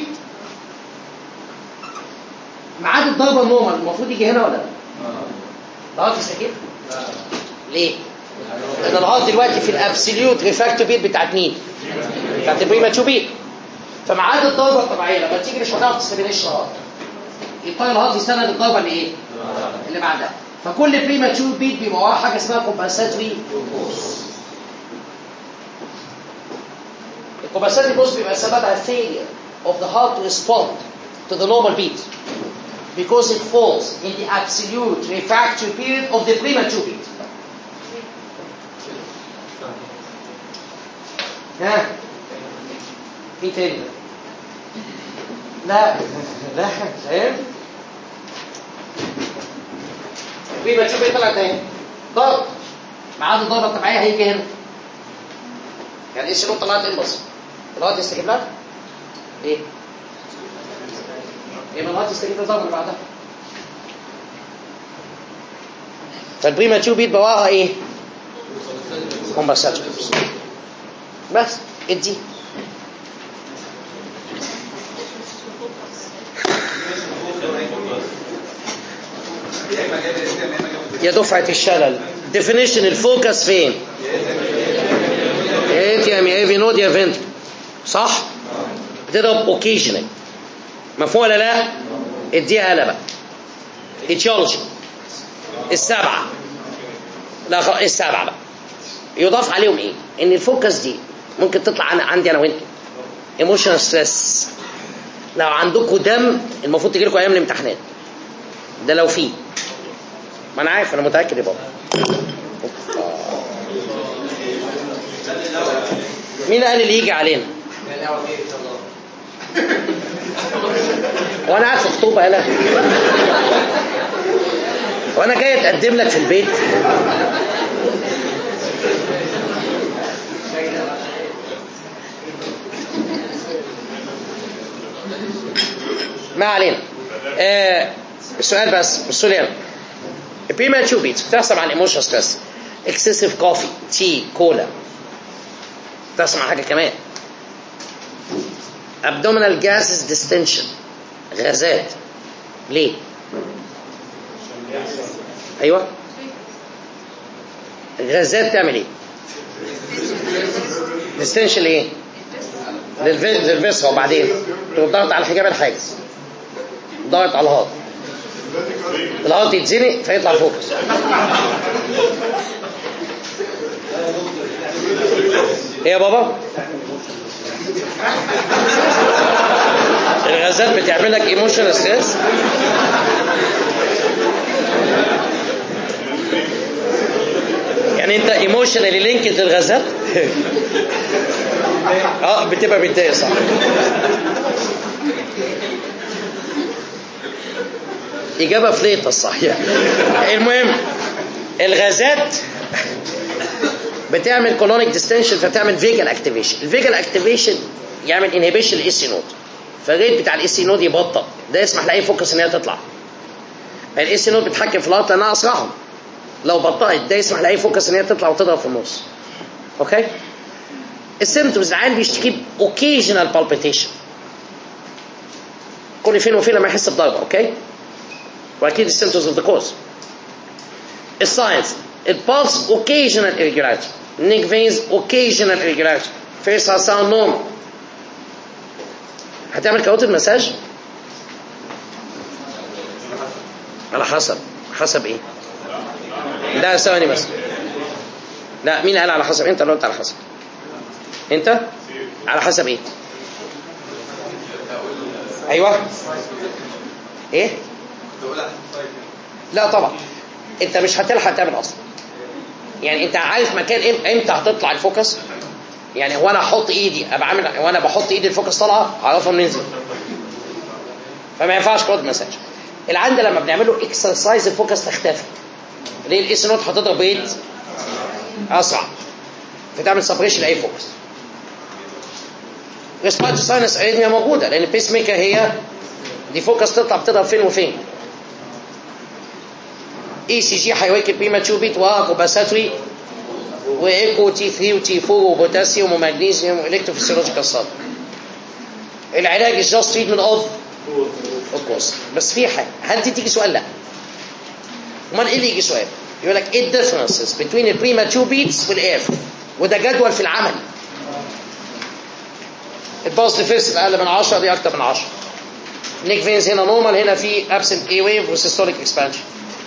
ميعاد الضربه النورمال المفروض يجي هنا ولا لا؟ الهارت يستجيب؟ ليه؟ لان الهارت دلوقتي في الابسوليوت ريفراكتو بيت بتاعت مين؟ بتاعت البريماتشو بيت فميعاد الضربه الطبيعيه لما تيجي مش هتعرف تستبينيش الهارت يضطر الهارت يستند الضربه اللي ايه؟ اللي بعدها فكل بريماتشور بيت بيبقى وراه حاجه اسمها كومبنساتوري بوز الكومبنساتوري بوز بيبقى سببها failure of the heart to respond to the normal beat because it falls in the absolute refractory period of the premature beat. ها في تاني لا لا فاهم premature beat طلعت اهي ضرب ميعاد الضربه الطبيعيه هيجي هنا يعني ايه الشروط طلعت امبلس الهارت يستجيب لها؟ ايه؟ يبقى الهارت يستجيب للضربه اللي بعدها فالبريماتيور بيت بواها ايه؟ كومبنساتوري بس ادي يا دفعة الشلل definition الفوكس فين؟ يا اتيام يا ايفي نود يا فينت صح؟ بتضرب اوكيجنال مفهوم ولا لا؟ اديها هلا بقى اتيولوجي السبعة لا خلاص السبعة بقى يضاف عليهم ايه؟ ان الفوكس دي ممكن تطلع أنا عندي انا وانتم ايموشنال ستريس لو عندكم دم المفروض تجي لكم ايام الامتحانات ده لو في ما انا عارف انا متاكد يا بابا مين قال اللي يجي علينا؟ وانا قاعد في خطوبه يالا وانا جاي اتقدم لك في البيت ما علينا آه السؤال بس بصوا لي البريماتشور بيتس بتحصل مع الايموشنال ستريس اكسسيف كوفي تي كولا بتحصل مع حاجه كمان abdominal gases distension غازات ليه؟ ايوه الغازات تعمل ايه؟ ديستنشن لايه؟ للفيسرا وبعدين تقوم ضغط على الحجاب الحاجز ضغط على الهارت الهارت يتزنق فيطلع الفوكس ايه يا بابا؟ الغازات بتعمل لك ايموشنال ستريس يعني انت ايموشنالي لينكد للغازات اه بتبقى متضايق صح اجابه فليطه الصحيح المهم الغازات بتعمل كولونيك ديستنشن فتعمل فيجل اكتيفيشن الفيجل اكتيفيشن يعمل انهبيشن للاي سي نود فالريت بتاع الاي سي نود يبطل ده يسمح لاي فوكس ان هي تطلع الاي سي نود بتحكم في الهارت لانها اسرعهم لو بطلت ده يسمح لاي فوكس ان هي تطلع وتضرب في النص اوكي السيمتومز العين بيشتكي اوكيجنال بالبيتيشن كل فين وفين لما يحس بضربه اوكي واكيد السيمتومز اوف ذا كوز الساينس البulse occasional irregularity neck veins occasional irregularity face sound normal هتعمل كاروتيد مساج على حسب حسب ايه لا ثواني بس لا مين قال على حسب انت اللي قلت على حسب انت على حسب ايه ايوه ايه لا طبعا انت مش هتلحق تعمل اصلا يعني انت عارف مكان إم- امتى هتطلع الفوكس يعني هو انا احط ايدي ابقى عامل وانا بحط ايدي الفوكس طالعه اعرفها منين نزل فما ينفعش كود مساج العند لما بنعمل له اكسرسايز الفوكس تختفي ليه الاس نوت هتضرب ريت اسرع فتعمل سبريشن لاي فوكس ريسبيرتوري ساينس اريثميا موجوده لان البيس ميكر هي دي فوكس تطلع بتضرب فين وفين اي سي جي هيواكب بريماتشور بيت وكوباساتري وايكو تي 3 وتي 4 وبوتاسيوم ومغنيسيوم والكتروفيسيولوجيكال صاب العلاج از جاست تريتمنت اوف اوف كورس بس في حاجه هل دي تيجي سؤال لا امال ايه اللي يجي سؤال يقول لك ايه الديفرنسز بين البريماتشور بيتس والاف وده جدول في العمل الباص فيرست اقل من 10 دي اكتر من 10 نيك فينز هنا نورمال هنا في ابسنت اي ويف وسيستوليك اكسبانشن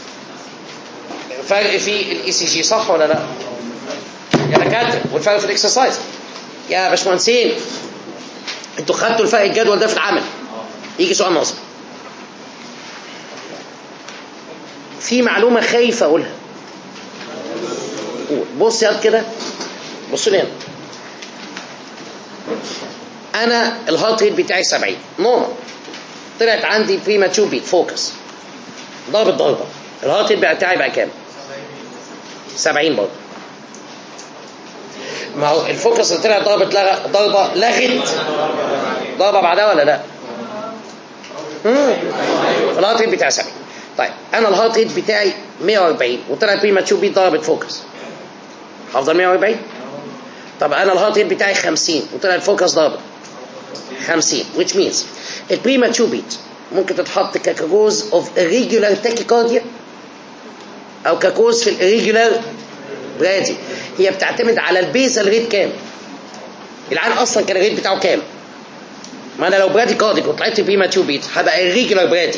فرق في الاي سي جي صح ولا لا؟ يا دكاتره والفرق في الاكسرسايز يا باشمهندسين انتوا خدتوا الفرق الجدول ده في العمل يجي سؤال ناصر في معلومه خايف اقولها قول بص يا كده بص لي هنا انا الهارت ريت بتاعي 70 نورمال طلعت عندي بريماتشور بيت فوكس ضربت ضربه الهارت ريت بتاعي بقى كام 70 برضه ما هو الفوكس اللي طلعت ضربت لغ... ضربه لغت ضربه بعدها ولا لا؟ امم الهارت ريت بتاعي 70 طيب انا الهارت ريت بتاعي 140 وطلعت بريماتشور بيت ضربت فوكس هفضل 140 طب انا الهارت ريت بتاعي 50 وطلع الفوكس ضربت 50 which means البريماتشور بيت ممكن تتحط ككوز اوف irregular tachycardia او ككوز في الirregular برادي هي بتعتمد على البيزل ريت كام العيان اصلا كان الريت بتاعه كام ما انا لو برادي كارديك وطلعت بريماتشور بيت هبقى irregular برادي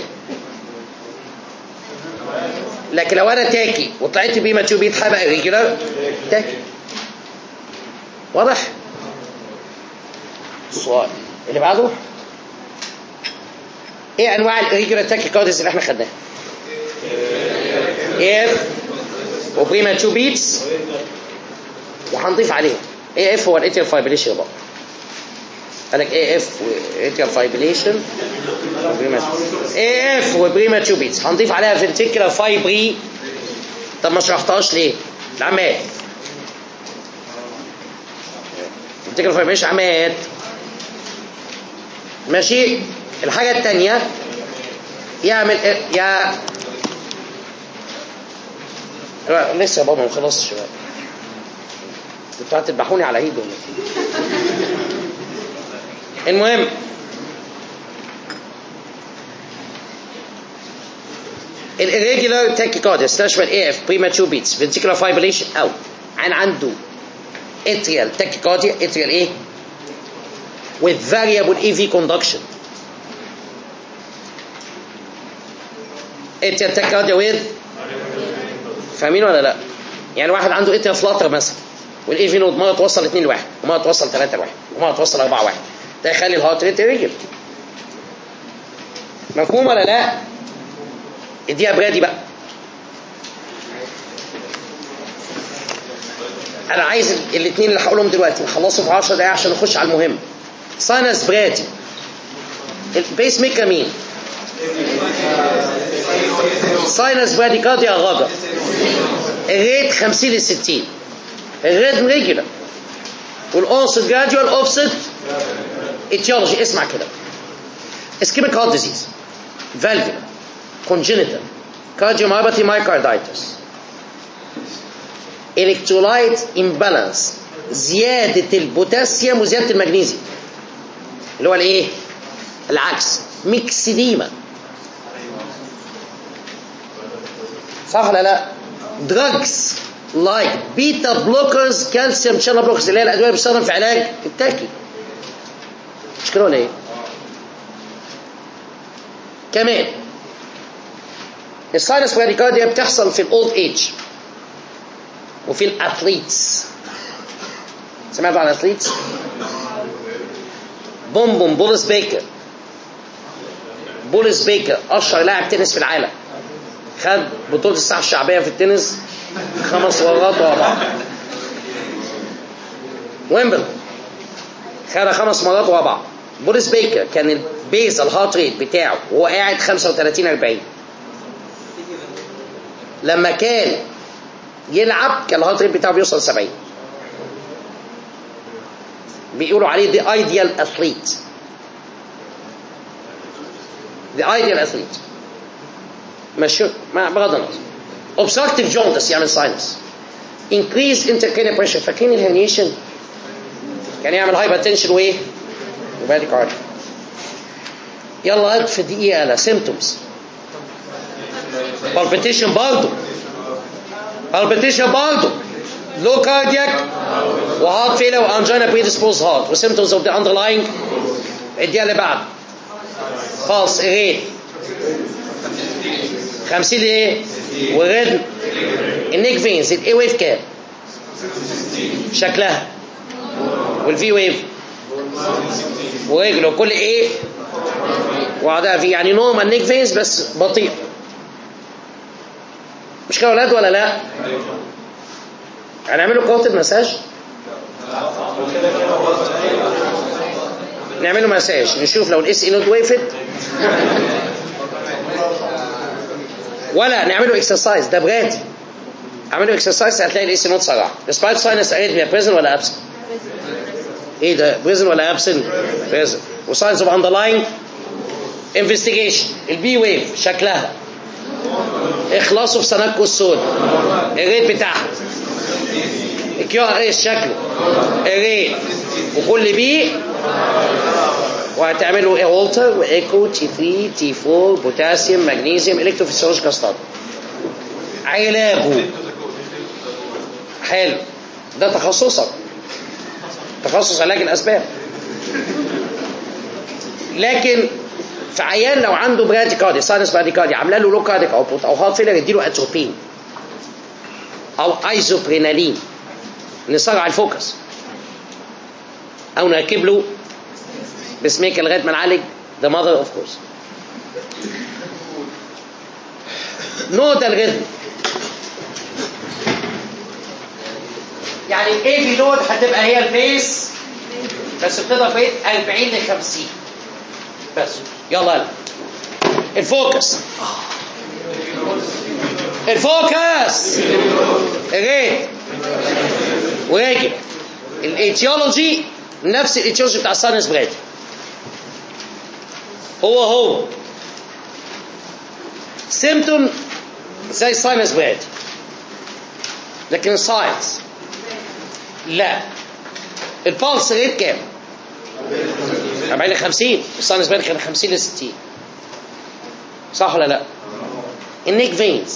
لكن لو انا تاكي وطلعت بريماتشور بيت هبقى irregular تاكي واضح السؤال اللي بعده ايه انواع الريجولار تاكيكارديز اللي احنا خدناها اف وبريماتشور بيتس وهنضيف عليهم اي اف هو الاتريال فايبريشن بقى قال لك اي اف واتريال فايبريشن اي اف وبريماتشور بيتس هنضيف عليها فنتيكولار فايبري طب ما شرحتهاش ليه؟ العماد فنتيكولار فايبريشن عماد ماشي الحاجة التانية يعمل يا لسه يا بابا ما خلصتش بقى انتوا هتذبحوني على عيد ولا إيه؟ المهم الirregular tachycardia تشمل اي اف premature beats ventricular fibrillation او عن عنده atrial tachycardia atrial ايه with variable EV conduction atrial tachycardia with فاهمين ولا لا يعني واحد عنده atrial flutter مثلا والاي في نود مره توصل 2 لواحد ومره توصل 3 لواحد ومره توصل 4 واحد ده يخلي الهارت ريت ريجل مفهوم ولا لا اديها برادي بقى انا عايز الاثنين اللي هقولهم دلوقتي نخلصهم في 10 دقايق عشان نخش على المهم ساينس برادي البيس ميكر مين ساينس برادي كارديا غاجر الريت 50 ل 60 الريتم ريجولار والاونست جراديوال اوفست اتيولوجي اسمع كده اسكيميك هارت ديزيز فالفيلا كونجينيتال كارديوميوباثي مايكاردايتس الكترولايت امبالانس زياده البوتاسيوم وزياده المغنيسيوم اللي هو الايه العكس ميكسيديما صح ولا لا دراجز لايك بيتا بلوكرز كالسيوم شانل بلوكرز اللي هي الادويه اللي بتستخدم في علاج التاكي مش كده ولا ايه كمان الساينس براديكارديا بتحصل في الاولد ايج وفي الاثليتس سمعتوا عن الاثليتس بوم بوم بولس بيكر بولس بيكر اشهر لاعب تنس في العالم خد بطوله الساحه الشعبيه في التنس خمس مرات ورا بعض ويمبل خدها خمس مرات ورا بعض بولس بيكر كان البيز الهارت ريت بتاعه وهو قاعد 35 40 لما كان يلعب كان الهارت ريت بتاعه بيوصل 70 بيقولوا عليه the ideal athlete the ideal athlete ماشي مع بغض النظر obstructive jaundice يعمل sinus increase intracranial pressure فاكرين الهرنيشن كان يعمل hypertension وايه وباديكارديا يلا قد في دقيقة على symptoms palpitation برضه palpitation برضه low cardiac وهارت فيلر وانجينا predisposed heart وsymptoms of the underlying الدقيقة اللي بعد فالس ايه 50 ايه وريدم النيك فينز الاي ويف كام شكلها والفي ويف ورجله كل ايه وعدها في يعني نورمال نيك فينز بس بطيء مش كده يا ولاد ولا لا هنعمله كوتد مساج نعمله مساج نشوف لو الاس اي نوت وقفت ولا نعمله اكسرسايز ده بجد اعمله اكسرسايز هتلاقي الاس نوت صراحه السبايت ساينس اريثميا بريزن ولا ابسن ايه ده بريزن ولا ابسن بريزن وساينس اوف اندرلاين انفستيجيشن البي ويف شكلها اخلاصوا في سنكو السود الريت بتاعها الكيو ار اس شكله الريت وكل بي وهتعملوا ايه والتر وايكو تي 3 تي 4 بوتاسيوم مغنيسيوم الكتروفيسيولوجيكال ستادي علاجه حلو ده تخصصك تخصص علاج الاسباب لكن في عيان لو عنده براديكارديا ساينس براديكارديا عامله له لو كارديك اوتبوت او هارت فيلر يديله اتروبين او ايزوبرينالين نسرع الفوكس او نركب له بس ميكر لغايه ما نعالج ذا ماذر اوف كورس نوت الريتم يعني الاي بي لود هتبقى هي البيس بس بتضرب ريت 40 ل 50 بس يلا يلا الفوكس الفوكس الريت وراجع الايتيولوجي نفس الايتيولوجي بتاع الساينس براد هو هو سيمتوم زي الساينس براد لكن الساينس لا البالس ريت كام 40 ل 50 الساينس براد كان 50 ل 60 صح ولا لا النيك فينز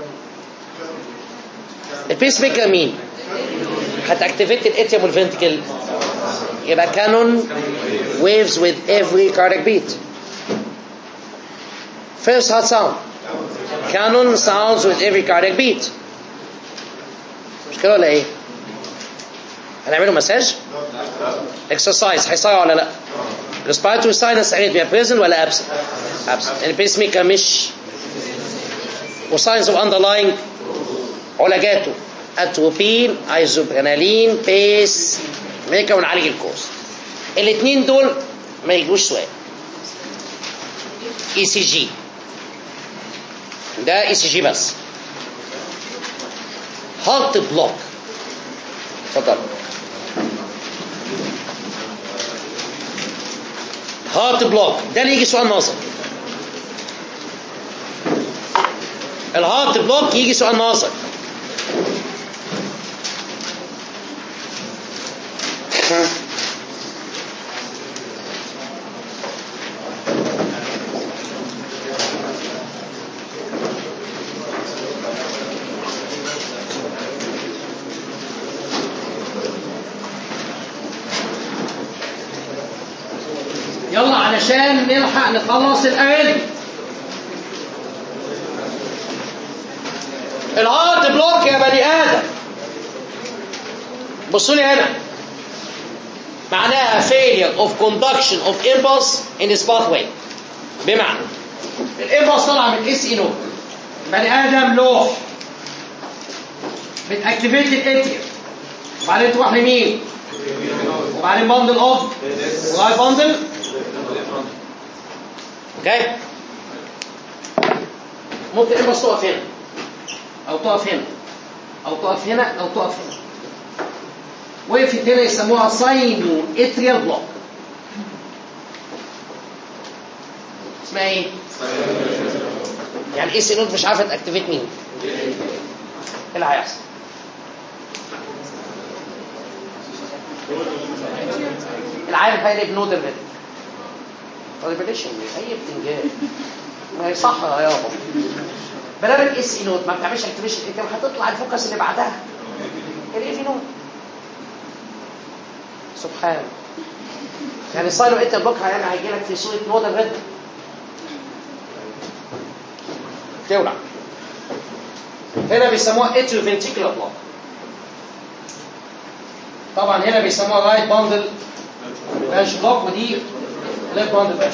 البيس ميكر مين هتاكتيفيت الاتيوم والفنتكل يبقى كانون waves with every cardiac beat first heart sound canon sounds with every cardiac beat مش كده ولا ايه هنعمله مساج اكسرسايز هيصير ولا لا الريسبيراتوري ساينس اريثميا بريزن ولا ابسنت ابسنت البيس ميكر مش وساينس اوف اندرلاينج علاجاته اتروبين ايزوبرينالين بيس ميكر ونعالج الكورس الاثنين دول ما يجوش سؤال اي سي جي ده اي سي جي بس هارت بلوك اتفضل هارت بلوك ده اللي يجي سؤال ناظر الهارت بلوك يجي سؤال ناظر يلا علشان نلحق نخلص الأغاني الهارت بلوك يا بني آدم بصوا لي هنا معناها failure of conduction of impulse in this pathway بمعنى الامبلس طالعه من اس اي نود بني ادم لوح بتاكتيفيت الاتريوم وبعدين تروح لمين؟ وبعدين بندل اوف وبعدين بندل اوكي ممكن امبلس تقف هنا او تقف هنا او تقف هنا او تقف هنا وقفت هنا يسموها ساينو اتريال بلوك اسمها ايه؟ يعني ايه سينود مش عارفه تاكتيفيت مين؟ ايه اللي هيحصل؟ العالم هيقلب نود الريد ريفيليشن اي بتنجان ما هي صح يا يابا بلاد الاس اي نود ما بتعملش اكتيفيشن انت هتطلع الفوكس اللي بعدها الاي في نود سبحان يعني صايلو انت بلوك يعني هيجي لك في صوره نود الريد تولع هنا بيسموها اتروفنتيكولار بلوك طبعا هنا بيسموها رايت باندل باش بلوك ودي ليفت باندل باش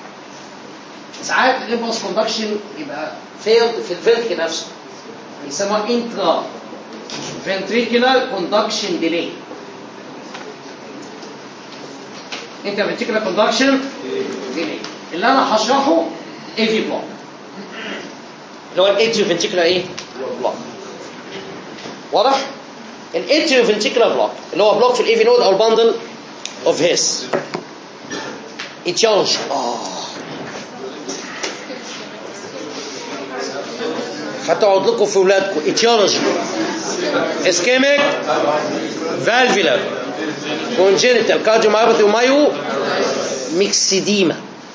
ساعات الامبلس كوندكشن يبقى فيلد في الفنتريكل نفسه يسموها انترا ventricular conduction delay انت ventricular conduction delay اللي انا هشرحه اي في بلوك اللي هو الاتريو فنتيكولار ايه؟ بلوك واضح؟ الاتريو فنتيكولار بلوك اللي هو بلوك في الاي في نود او البندل اوف هيس اتيولوجي اه هتقعد لكم في ولادكم اتيولوجي اسكيميك فالفيلر كونجينيتال كارديومايوباثي ومايو ميكسيديما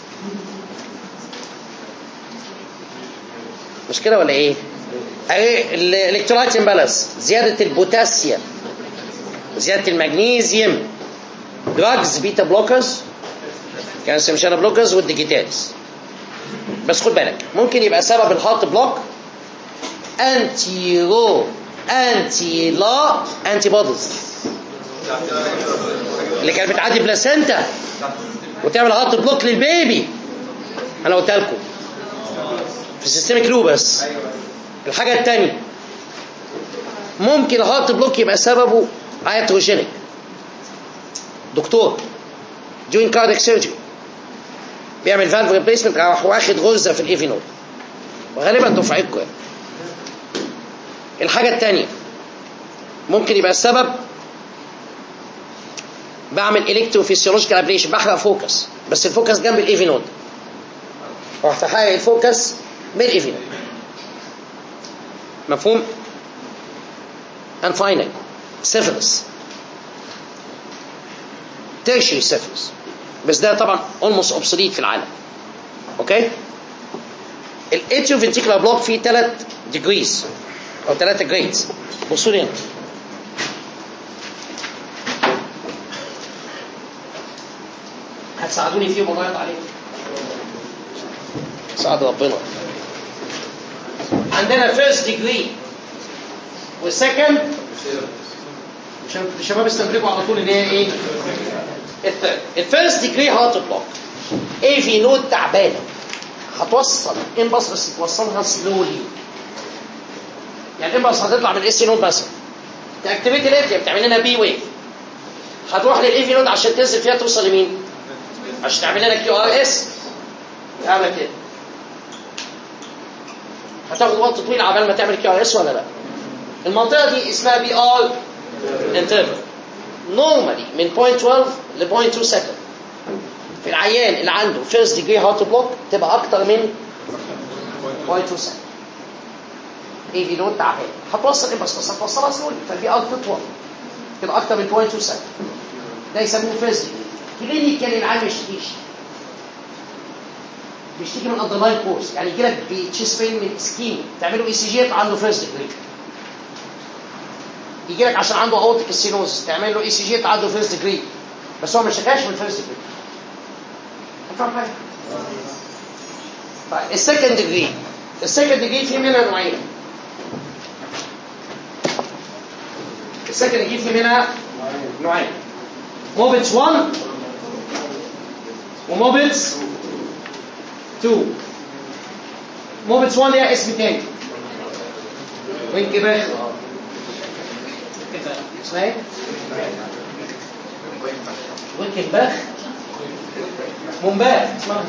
مش كده ولا ايه؟ اهي الالكترولايت امبالانس زياده البوتاسيوم زياده المغنيسيوم دراجز بيتا بلوكرز كالسيوم شانل بلوكرز والديجيتالز بس خد بالك ممكن يبقى سبب الهارت بلوك انتي رو انتي لا انتي بوديز اللي كانت بتعدي بلاسنتا وتعمل هارت بلوك للبيبي انا قلت لكم في السيستميك لوبس الحاجة الثانية ممكن الهارت بلوك يبقى سببه ايتروجينيك دكتور دوين كارديك سيرجري بيعمل فالف ريبليسمنت راح واخد غرزه في الايفي نود وغالبا دفعتكم يعني الحاجه الثانيه ممكن يبقى السبب بعمل الكتروفيسيولوجيكال ابليشن بحرق فوكس بس الفوكس جنب الايفي نود رحت حارق الفوكس بالايفي نود مفهوم؟ and finally syphilis tertiary syphilis بس ده طبعا almost obsolete في العالم اوكي الاتيوفنتيكولار بلوك فيه ثلاث ديجريز او ثلاثة جريدز بصوا لي هنا هتساعدوني فيهم والله يرضى عليكم ساعد ربنا عندنا فيرست ديجري والسكند عشان الشباب استنتجوا على طول ان هي ايه؟ الثيرد الفيرست ديجري هارت بلوك ايه في نود تعبانه هتوصل امبلس بس توصلها سلولي يعني الامبلس هتطلع من الاس نود مثلا تاكتيفيت الاتريا بتعمل لنا بي ويف هتروح للاي في نود عشان تنزل فيها توصل لمين؟ عشان تعمل لنا كيو ار اس تعمل كده هتاخد وقت طويل عبال ما تعمل كيو ار اس ولا لا؟ المنطقه دي اسمها بي ار انترفال نورمالي من 0.12 ل 0.2 سكند في العيان اللي عنده فيرست ديجري هارت بلوك تبقى اكتر من 0.2 سكند اي في نود تعبان هتوصل ايه بس بس هتوصلها سلولي فالبي ار تطول تبقى اكتر من 0.2 سكند ده يسموه فيرست ديجري كلينيكال العيان ما يشتكيش بيشتكي من اندرلاين كورس يعني يجي لك بتشيست بين من اسكيم تعمله اي سي جي عنده فيرست ديجري يجي لك عشان عنده اورتيك ستينوز تعمل له اي سي جي عنده فيرست ديجري بس هو ما اشتكاش من فيرست ديجري فاهم حاجه؟ طيب السكند ديجري السكند ديجري في منها نوعين السكند ديجري في منها نوعين موبتس 1 وموبتس 2 موبتس 1 ليها اسم تاني وانكباخ اسمها ايه؟ وانكباخ منباخ اسمها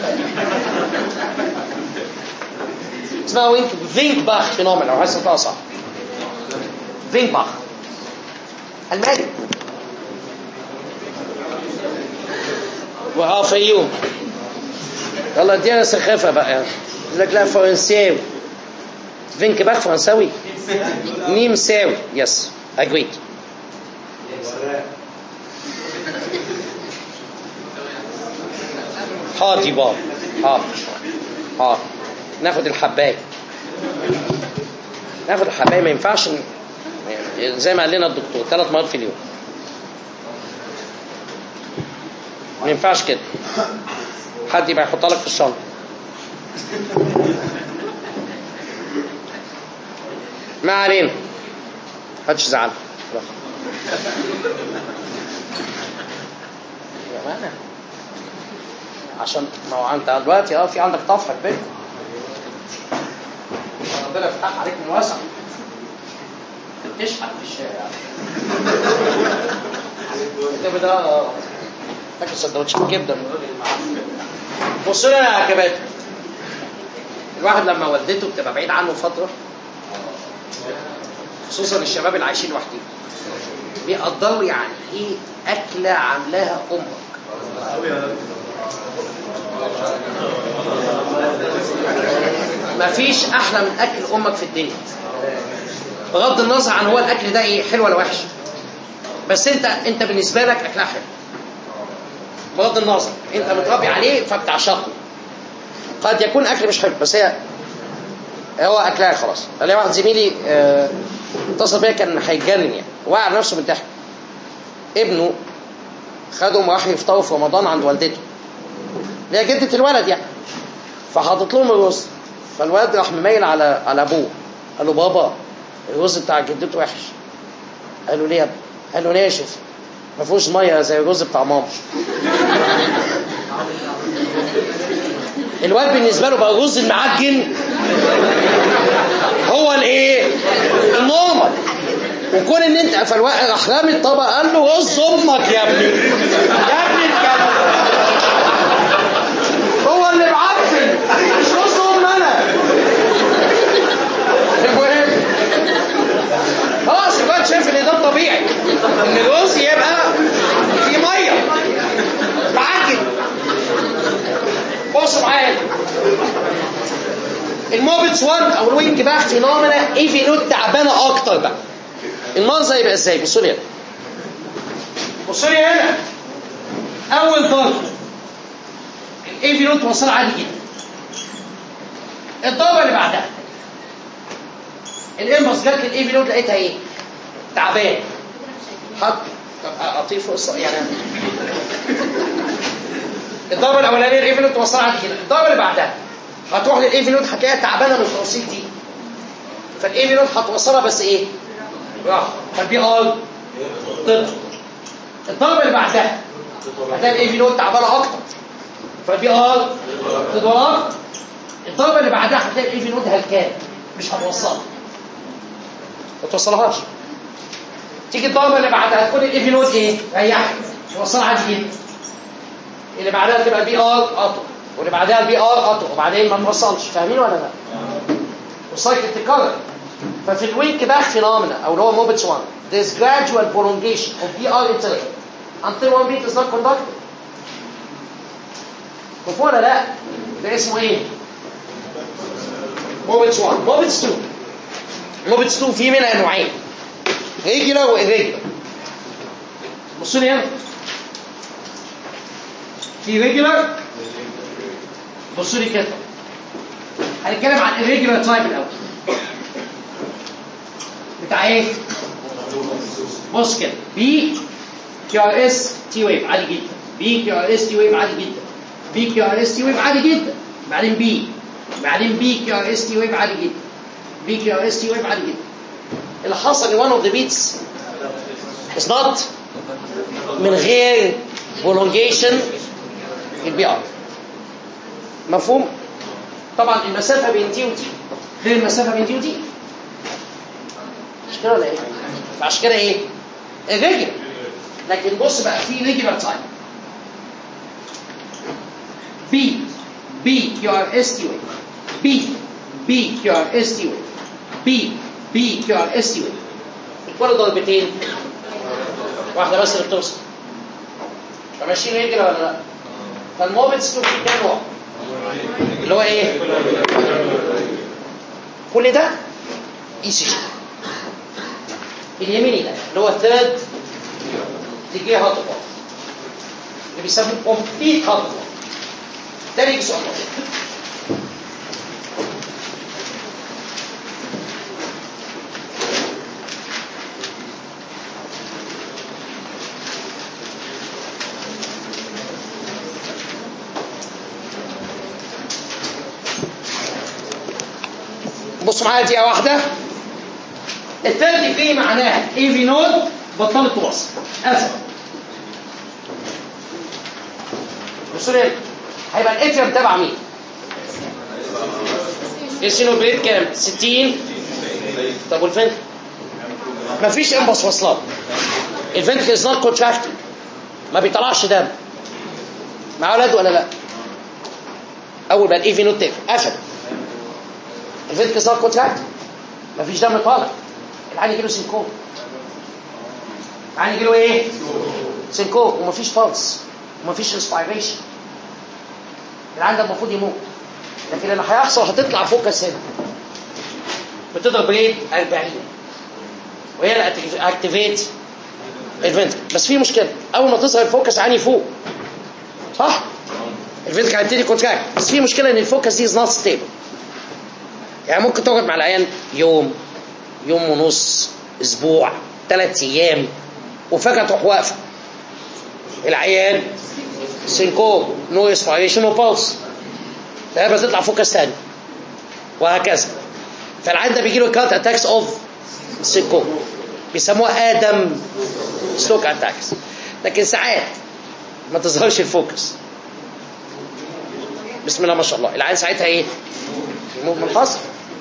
اسمها وينك فينك باخ فينومين لو عايز تنطقها صح فينك باخ الماني وها فيوم يلا ادينا سخافه بقى يعني يقول لك لا فرنساوي فينك باخ فرنساوي نيمساوي يس اجريد حاضر بابا حاضر حاضر ناخد الحبايه ناخد الحبايه ما ينفعش ن- يعني زي ما قال لنا الدكتور ثلاث مرات في اليوم ما ينفعش كده حد يبقى يحطها لك في الشنطه ما علينا محدش يزعل يا مانا عشان ما هو انت دلوقتي اه في عندك طفره كبيره ربنا يفتح عليك من واسع تشحت في الشارع الكتاب ده آه، فاكر سندوتشات كبده من الراجل المعفن بصوا لنا يا كباتن الواحد لما والدته بتبقى بعيد عنه فتره خصوصا الشباب اللي عايشين لوحدهم بيقدروا يعني ايه اكله عاملاها امك مفيش احلى من اكل امك في الدنيا بغض النظر عن هو الاكل ده ايه حلو ولا وحش بس انت انت بالنسبه لك اكلها حلو بغض النظر انت متربي عليه فبتعشقه قد يكون اكل مش حلو بس هي هو اكلها خلاص الاقي واحد زميلي آه، اتصل بيا كان هيتجنن يعني وقع على نفسه من الضحك ابنه خدهم راح يفطروا في رمضان عند والدته اللي هي جده الولد يعني فحاطط لهم الرز فالولد راح مميل على على ابوه قال له بابا الرز بتاع جدته وحش قال له ليه يا ابني؟ قال له ناشف ما فيهوش ميه زي الرز بتاع ماما الواد بالنسبه له بقى الرز المعجن هو الايه النورمال وكون ان انت فالواد راح رامي الطبق قال له رز امك يا ابني يا ابني الكلب هو اللي معفن مش رز ام انا المهم خلاص الواد شايف ان ده طبيعي ان الرز يبقى فيه ميه معجن بصوا معايا الموبتس 1 او الوينج باك فينومينا ايه في نوت تعبانه اكتر بقى المنظر يبقى ازاي بصوا لي هنا بصوا لي هنا اول ضرب الاي في نوت توصل عادي جدا الضربه اللي بعدها الامبلس جات لي الاي في نوت لقيتها ايه تعبان حط طب اطير فوق الص- يعني الضربه الاولانيه الاي في نوت توصل عادي جدا الضربه اللي بعدها هتروح للاي في نوت هتلاقيها تعبانه من التوصيل دي فالاي في نوت هتوصلها بس ايه راح فالبي ار طلع الضربه اللي بعدها هتلاقي الاي في نوت تعبانه اكتر فالبي ار تدور اكتر الضربه اللي بعدها هتلاقي الاي في نوت هلكان مش هتوصلها ما توصلهاش تيجي الضربه اللي بعدها تكون الاي في نوت ايه ريحت توصلها عادي جدا اللي بعدها تبقى البي ار قطع واللي بعدها البي ار قطع وبعدين ما نوصلش فاهمين ولا لا؟ والسايكل تتكرر ففي الويك باك فينومينا او اللي هو موبتس 1 there's gradual prolongation of PR interval until one beat is not conducted مفهوم ولا لا؟ ده اسمه ايه؟ موبتس 1 موبتس 2 موبتس 2 في منها نوعين ريجولار وإيريجولار بصوا لي هنا في ريجولار بصوا لي كده هنتكلم عن الريجولار تايب الاول بتاع ايه؟ بص كده بي كيو ار اس تي ويف عادي جدا بي كيو ار اس تي ويف عادي جدا بي كيو ار اس تي ويف عادي جدا بعدين بي بعدين بي كيو ار اس تي ويف عادي جدا بي كيو ار اس تي ويف عادي جدا اللي حصل ان one of the beats is not من غير prolongation البي ار مفهوم؟ طبعا المسافه بين دي ودي غير المسافه بين دي ودي مش كده ولا ايه؟ فعشان كده ايه؟ الريجل لكن بص بقى في ريجولار تايم بي بي كيو ار اس تي ويف بي بي كيو ار اس تي ويف بي بي كيو ار اس تي ويف الكل ضربتين واحده بس اللي بتوصل فماشيين ريجولار ولا لا؟ فالموبتس دول في كام نوع؟ اللي هو ايه؟ كل ده اي سي جي اليميني ده اللي هو ثيرد ديجري هارت بلوك اللي بيسموه كومبليت هارت بلوك ده بيجي سؤال بصوا معايا دقيقة واحدة الثيرد ديجري معناها اي في نود بطلت توصل اسف بصوا لي هيبقى الاتريم تبع مين؟ السينو بريد كام؟ 60 طب والفنت؟ مفيش امبس وصلات الفنتكل از نوت كونتراكتنج ما بيطلعش دم مع اولاد ولا لا؟ اول ما الاي في نود تقفل قفل الفنتكل از نوت كونتراكتنج مفيش دم طالع العين يجيله سينكوب العين يجيله ايه؟ سينكوب ومفيش فالس ومفيش ريسبيريشن العين ده المفروض يموت لكن اللي هيحصل هتطلع فوكس هنا بتضرب ريت 40 وهي اللي اكتيفيت الفنتكل بس في مشكله اول ما تظهر الفوكس عيني فوق صح؟ الفنتكل هيبتدي كونتراكت بس في مشكله ان الفوكس دي از نوت ستيبل يعني ممكن تقعد مع العيان يوم يوم ونص اسبوع ثلاث ايام وفجاه تروح واقفه العيان سينكوب نو اسبيريشن وبولس لا تطلع فوكس ثاني وهكذا فالعيان ده بيجي له كات اتاكس اوف سينكوب بيسموها ادم ستوك اتاكس لكن ساعات ما تظهرش الفوكس بسم الله ما شاء الله العيان ساعتها ايه؟ يموت من الحصر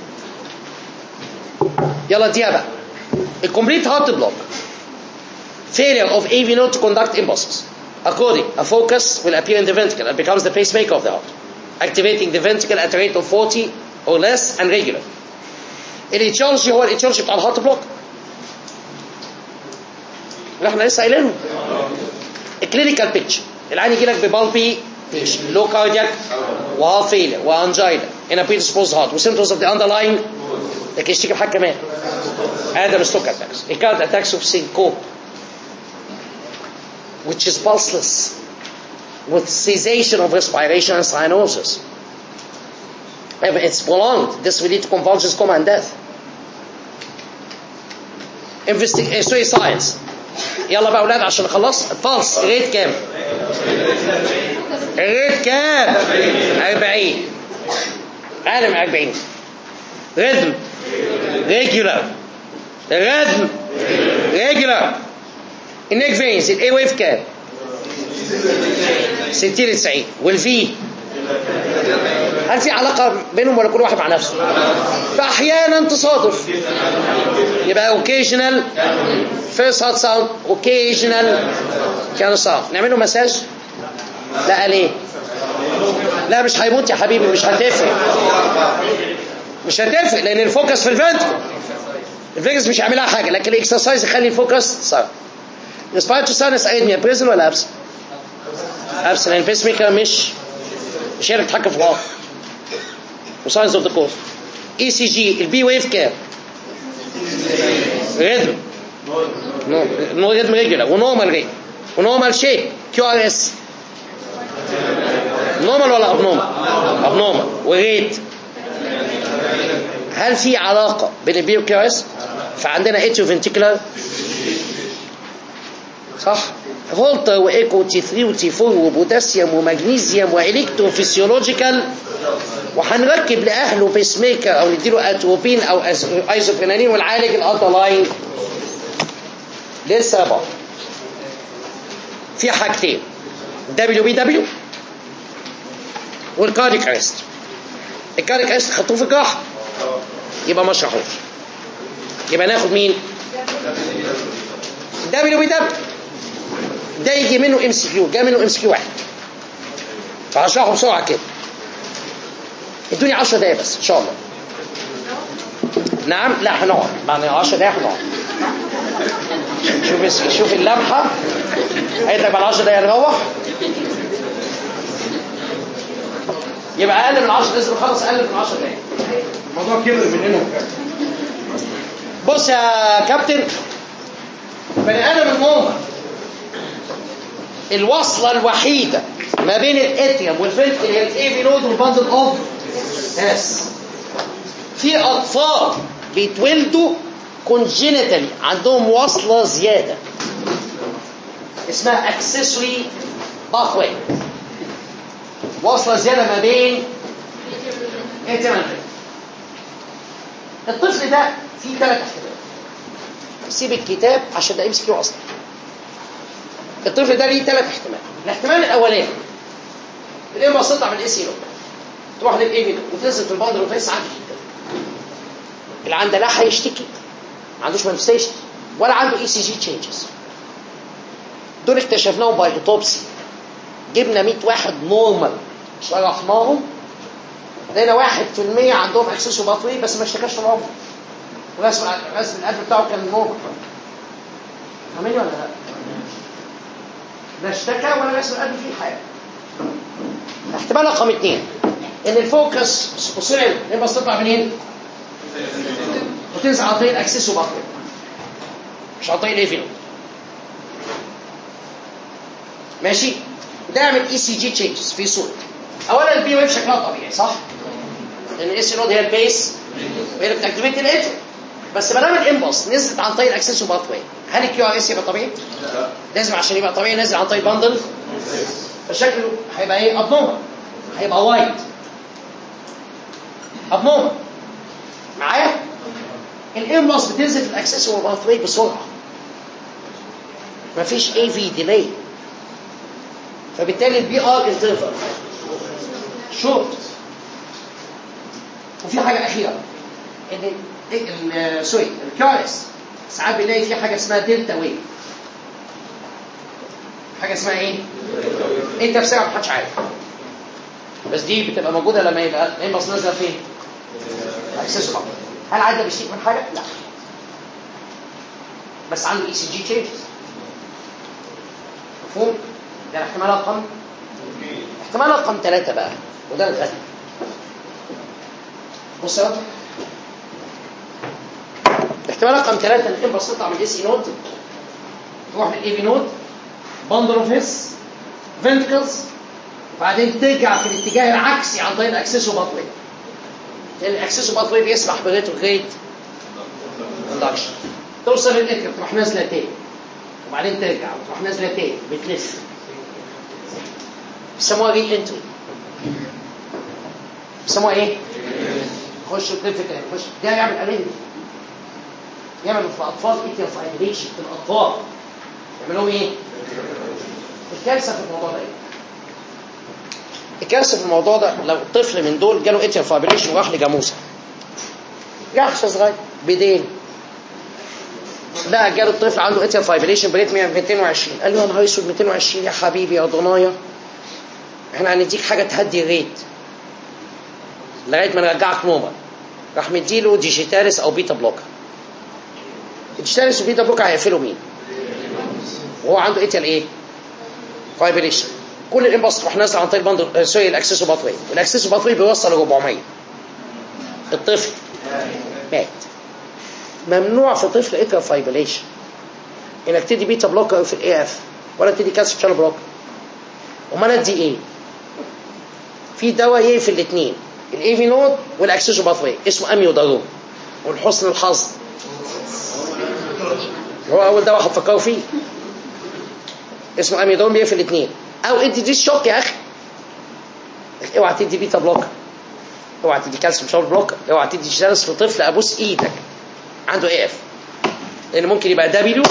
يلا دي بقى الكومبليت هارت بلوك failure of AV node to conduct impulses according a focus will appear in the ventricle and becomes the pacemaker of the heart activating the ventricle at a rate of 40 or less and regular الاتشارج هو الاتشارج بتاع الهارت بلوك اللي احنا لسه قايلينه الكلينيكال بيكتشر العين يجي لك ببالبي لو كاردياك وهارت فيلر وانجينا in a predisposed heart وsymptoms of the underlying لكن يشتكي بحاجه كمان ادم ستوك اتاكس الكارد اتاكس اوف سينكوب which is pulseless with cessation of respiration and cyanosis if it's prolonged this will lead to convulsions coma and death investigate suicides يلا بقى اولاد عشان نخلص البلس الريت كام الريت كام 40 عالم 40 ريتم ريجولار الريتم ريجولار النيك فينز الاي ويف كام 60 ل 90 والفي هل في علاقة بينهم ولا كل واحد مع نفسه؟ فأحيانا تصادف يبقى occasional first heart sound occasional كان sound نعمل له مساج؟ لا ليه؟ لا مش هيموت يا حبيبي مش هتفرق مش هتفرق لان الفوكس في الفنتكل الفيجاس مش هيعملها حاجه لكن الاكسرسايز يخلي الفوكس صار السبايتو ساينس اريثميا بريزن ولا ابسن؟ ابسن لان البيس ميكر مش مش هي اللي بتتحكم في الواقع وساينس اوف ذا كورس اي سي جي البي ويف كام؟ ريتم نو ريتم ريجولار ونورمال ريت ونورمال شيب كيو ار اس نورمال ولا اب نورمال؟ اب نورمال وريت هل في علاقه بين البي والكيو ار اس؟ فعندنا اتيو فنتيكولار صح فولتر وايكو تي 3 وتي 4 وبوتاسيوم ومغنيسيوم والكتروفيسيولوجيكال وهنركب لاهله بيس ميكر او نديله اتروبين او أز- ايزوبرينالين ونعالج الاندرلاين لسه بقى في حاجتين دبليو بي دبليو والكارديك ارست الكارديك ارست خدوه في الجراحه يبقى ما شرحوش يبقى ناخد مين دبليو بي دبليو ده يجي منه ام سي كيو جاي منه ام سي كيو واحد فهشرحه بسرعه كده ادوني 10 دقايق بس ان شاء الله نعم لا هنقعد بعد 10 دقايق هنقعد شوف شوف اللمحه قالت لك بعد 10 دقايق نروح يبقى اقل من 10 لازم نخلص اقل من 10 دقايق الموضوع كبر مننا بص يا كابتن بني ادم النورمال الوصله الوحيده ما بين الاتريوم والفلتر هي الاي نود والباندل اوف اس في اطفال بيتولدوا كونجينيتالي عندهم وصله زياده اسمها اكسسوري باثوي وصله زياده ما بين اتريوم والفلتر الطفل ده فيه ثلاث احتمالات سيب الكتاب عشان ده ام سي كيو اصلا الطفل ده ليه ثلاث احتمال الاحتمال الاولاني الام تطلع من الاي سي تروح للاي وتنزل في البندر وتقيس عندي اللي عنده لا هيشتكي ما عندوش مانفستيشن ولا عنده اي سي جي تشينجز دول اكتشفناهم باي اوتوبسي جبنا 100 واحد نورمال شرحناهم لقينا واحد في المية عندهم اكسسو وبطوي بس ما اشتكاش طول عمره ورسم رسم القلب بتاعه كان نورمال فاهمين ولا لا؟ لا اشتكى ولا رسم القلب فيه حاجه احتمال رقم اثنين ان الفوكس وصل يبقى تطلع منين؟ وتنزل عن طريق الاكسس وبطل مش عن طريق الايفينو ماشي ده يعمل اي سي جي تشينجز في صوره اولا البي ويف شكلها طبيعي صح؟ لان الاس نود هي البيس وهي اللي بتاكتيفيت الاتر بس ما دام الامبلس نزلت عن طريق الاكسس وباث واي هل الكيو ار اس يبقى طبيعي؟ لازم عشان يبقى طبيعي نازل عن طريق باندل فشكله هيبقى ايه؟ ابنورمال هيبقى وايت ابنورمال معايا؟ الامبلس بتنزل في الاكسس وباث واي بسرعه مفيش اي في ديلي فبالتالي البي ار انترفال شورت وفي حاجه اخيره ان ال- سوري الكارس ساعات بنلاقي في حاجه اسمها دلتا ويف حاجه اسمها ايه؟ انت في ساعه محدش عارف بس دي بتبقى موجوده لما يبقى الامبلس نازله فين؟ اكسسه فقط هل عادة بيشتكي من حاجه؟ لا بس عنده اي سي جي تشينجز مفهوم؟ ده الاحتمال رقم احتمال رقم ثلاثة بقى وده الغني بص يا رب. احتمال رقم ثلاثة ان الامبلس تطلع من الاي سي نود تروح للاي في نود بندل اوف هيس فنتكلز وبعدين ترجع في الاتجاه العكسي عن طريق الاكسسو باثوي لان الاكسسو باثوي بيسمح بريتروجريد اندكشن توصل للاتر تروح نازله تاني وبعدين ترجع وتروح نازله تاني بتلف بيسموها ري انتري بيسموها ايه؟ خش تلف تاني خش ده يعمل ارينج يعمل في اطفال ايتيال فايبريشن في الاطفال يعملوا ايه؟ الكارثه في الموضوع ده ايه؟ الكارثه في الموضوع ده لو طفل من دول جاله ايتيال فايبريشن وراح لجاموسه جحش صغير بدين بقى جاله الطفل عنده ايتيال فايبريشن بريت 220 قال له يا نهار اسود 220 يا حبيبي يا ضنايا احنا هنديك حاجه تهدي الريت لغايه ما نرجعك نورمال راح مديله ديجيتاليس او بيتا بلوكر الديجيتاليس وبيتا بلوكر هيقفلوا مين وهو عنده ايه تل ايه فايبريشن كل الانباص تروح نازله عن طريق بند سوري الاكسسو باثوي والاكسسو باثوي بيوصل ل 400 الطفل مات ممنوع في طفل اتر فايبريشن انك تدي بيتا بلوكر في الاي اف ولا تدي كالسيوم شانل بلوكر امال ادي ايه في دواء يقفل الاثنين الايفي نود والاكسسو باثوي اسمه اميودارون ولحسن الحظ هو اول دواء هتفكروا فيه اسمه اميودارون بيقفل الاثنين او ادي دي الشوك يا اخي اوعى تدي بيتا بلوكر اوعى تدي كالسيوم شانل بلوكر اوعى تدي جالس في طفل ابوس ايدك عنده اي اف لان ممكن يبقى دبليو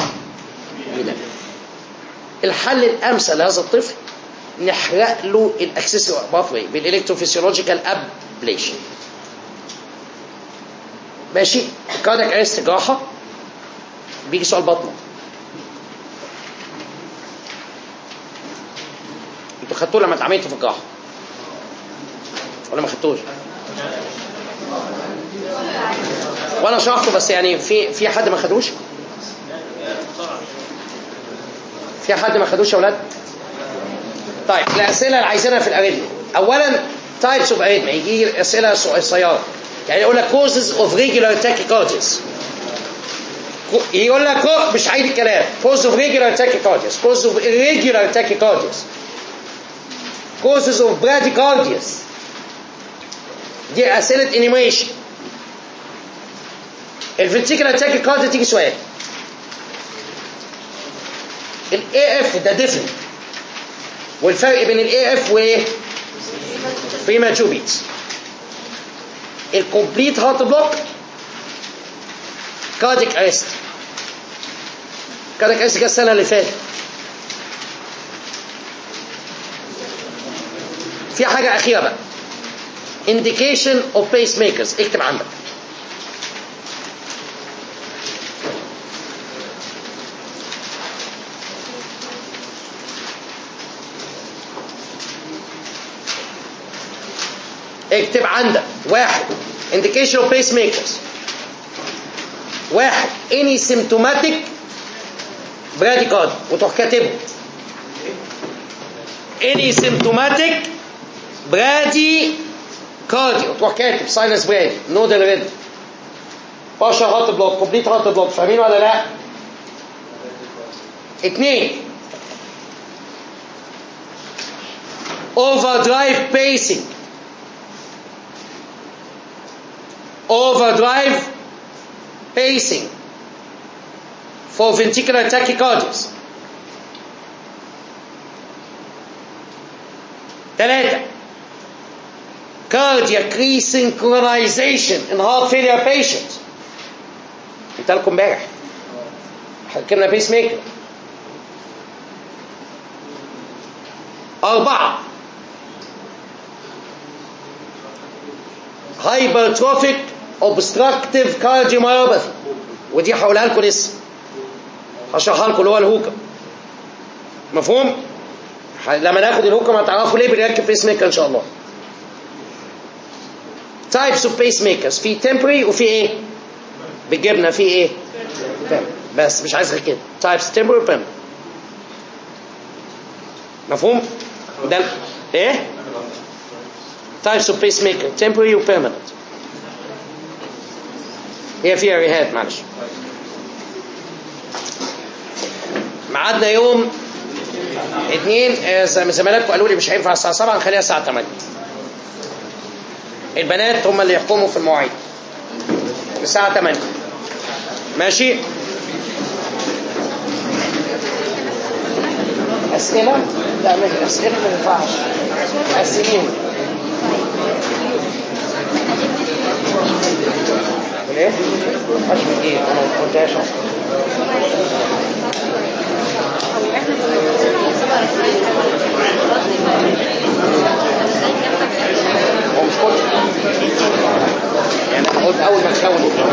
الحل الامثل لهذا الطفل نحرق له الاكسس باثوي بالالكتروفيسيولوجيكال ابليشن ماشي كاردياك ارست جراحه بيجي سؤال بطنه انتوا خدتوه لما اتعملتوا في الجراحه ولا ما خدتوش وانا شرحته بس يعني في في حد ما خدوش في حد ما خدوش يا اولاد طيب الاسئله اللي عايزينها في الاريثميا اولا تايبس اوف اريثميا يجي اسئله قصيره يعني يقول لك causes of regular tachycardias يقول لك مش عايز الكلام causes of regular tachycardias causes of irregular tachycardias causes of bradycardias دي اسئله انيميشن الفنتيكولار تاكيكارديا تيجي سؤال الاي اف ده ديفرنت والفرق بين الاي اف وايه بريماتور بيتس الكومبليت هارت بلوك كارديك ارست كارديك ارست جه السنه اللي فاتت في حاجه اخيره بقى indication of pacemakers اكتب عندك اكتب عندك واحد indication of pacemakers واحد any symptomatic bradycardia وتروح كاتبه any symptomatic bradycardia وتروح كاتب sinus brady nodal red partial heart block complete heart block فاهمين ولا لا؟ اتنين overdrive pacing overdrive pacing for ventricular tachycardias ثلاثة cardiac resynchronization in heart failure patients قلت لكم امبارح حكينا بيس ميكر أربعة hypertrophic obstructive cardiomyopathy ودي هقولها لكم لسه هشرحها لكم اللي هو الهوكا مفهوم؟ لما ناخد الهوكا هتعرفوا ليه بنركب بيس ميكر ان شاء الله تايبس اوف بيس ميكرز في temporary وفي ايه؟ بالجبنه في ايه؟ permanent. بس مش عايز غير كده تايبس temporary permanent مفهوم؟ ده ايه؟ types of pacemaker temporary و permanent هي فيها رهات معلش ميعادنا يوم اثنين آه، زي زملائكم قالوا لي مش هينفع الساعة 7 نخليها الساعة 8 البنات هم اللي يحكموا في المواعيد الساعة 8 ماشي أسئلة؟ لا مش أسئلة ما ينفعش أسئلين ليه؟ أشبه إيه؟ أنا ما قلتهاش أصلا هو مش كله يعني أنا قلت أول ما تكون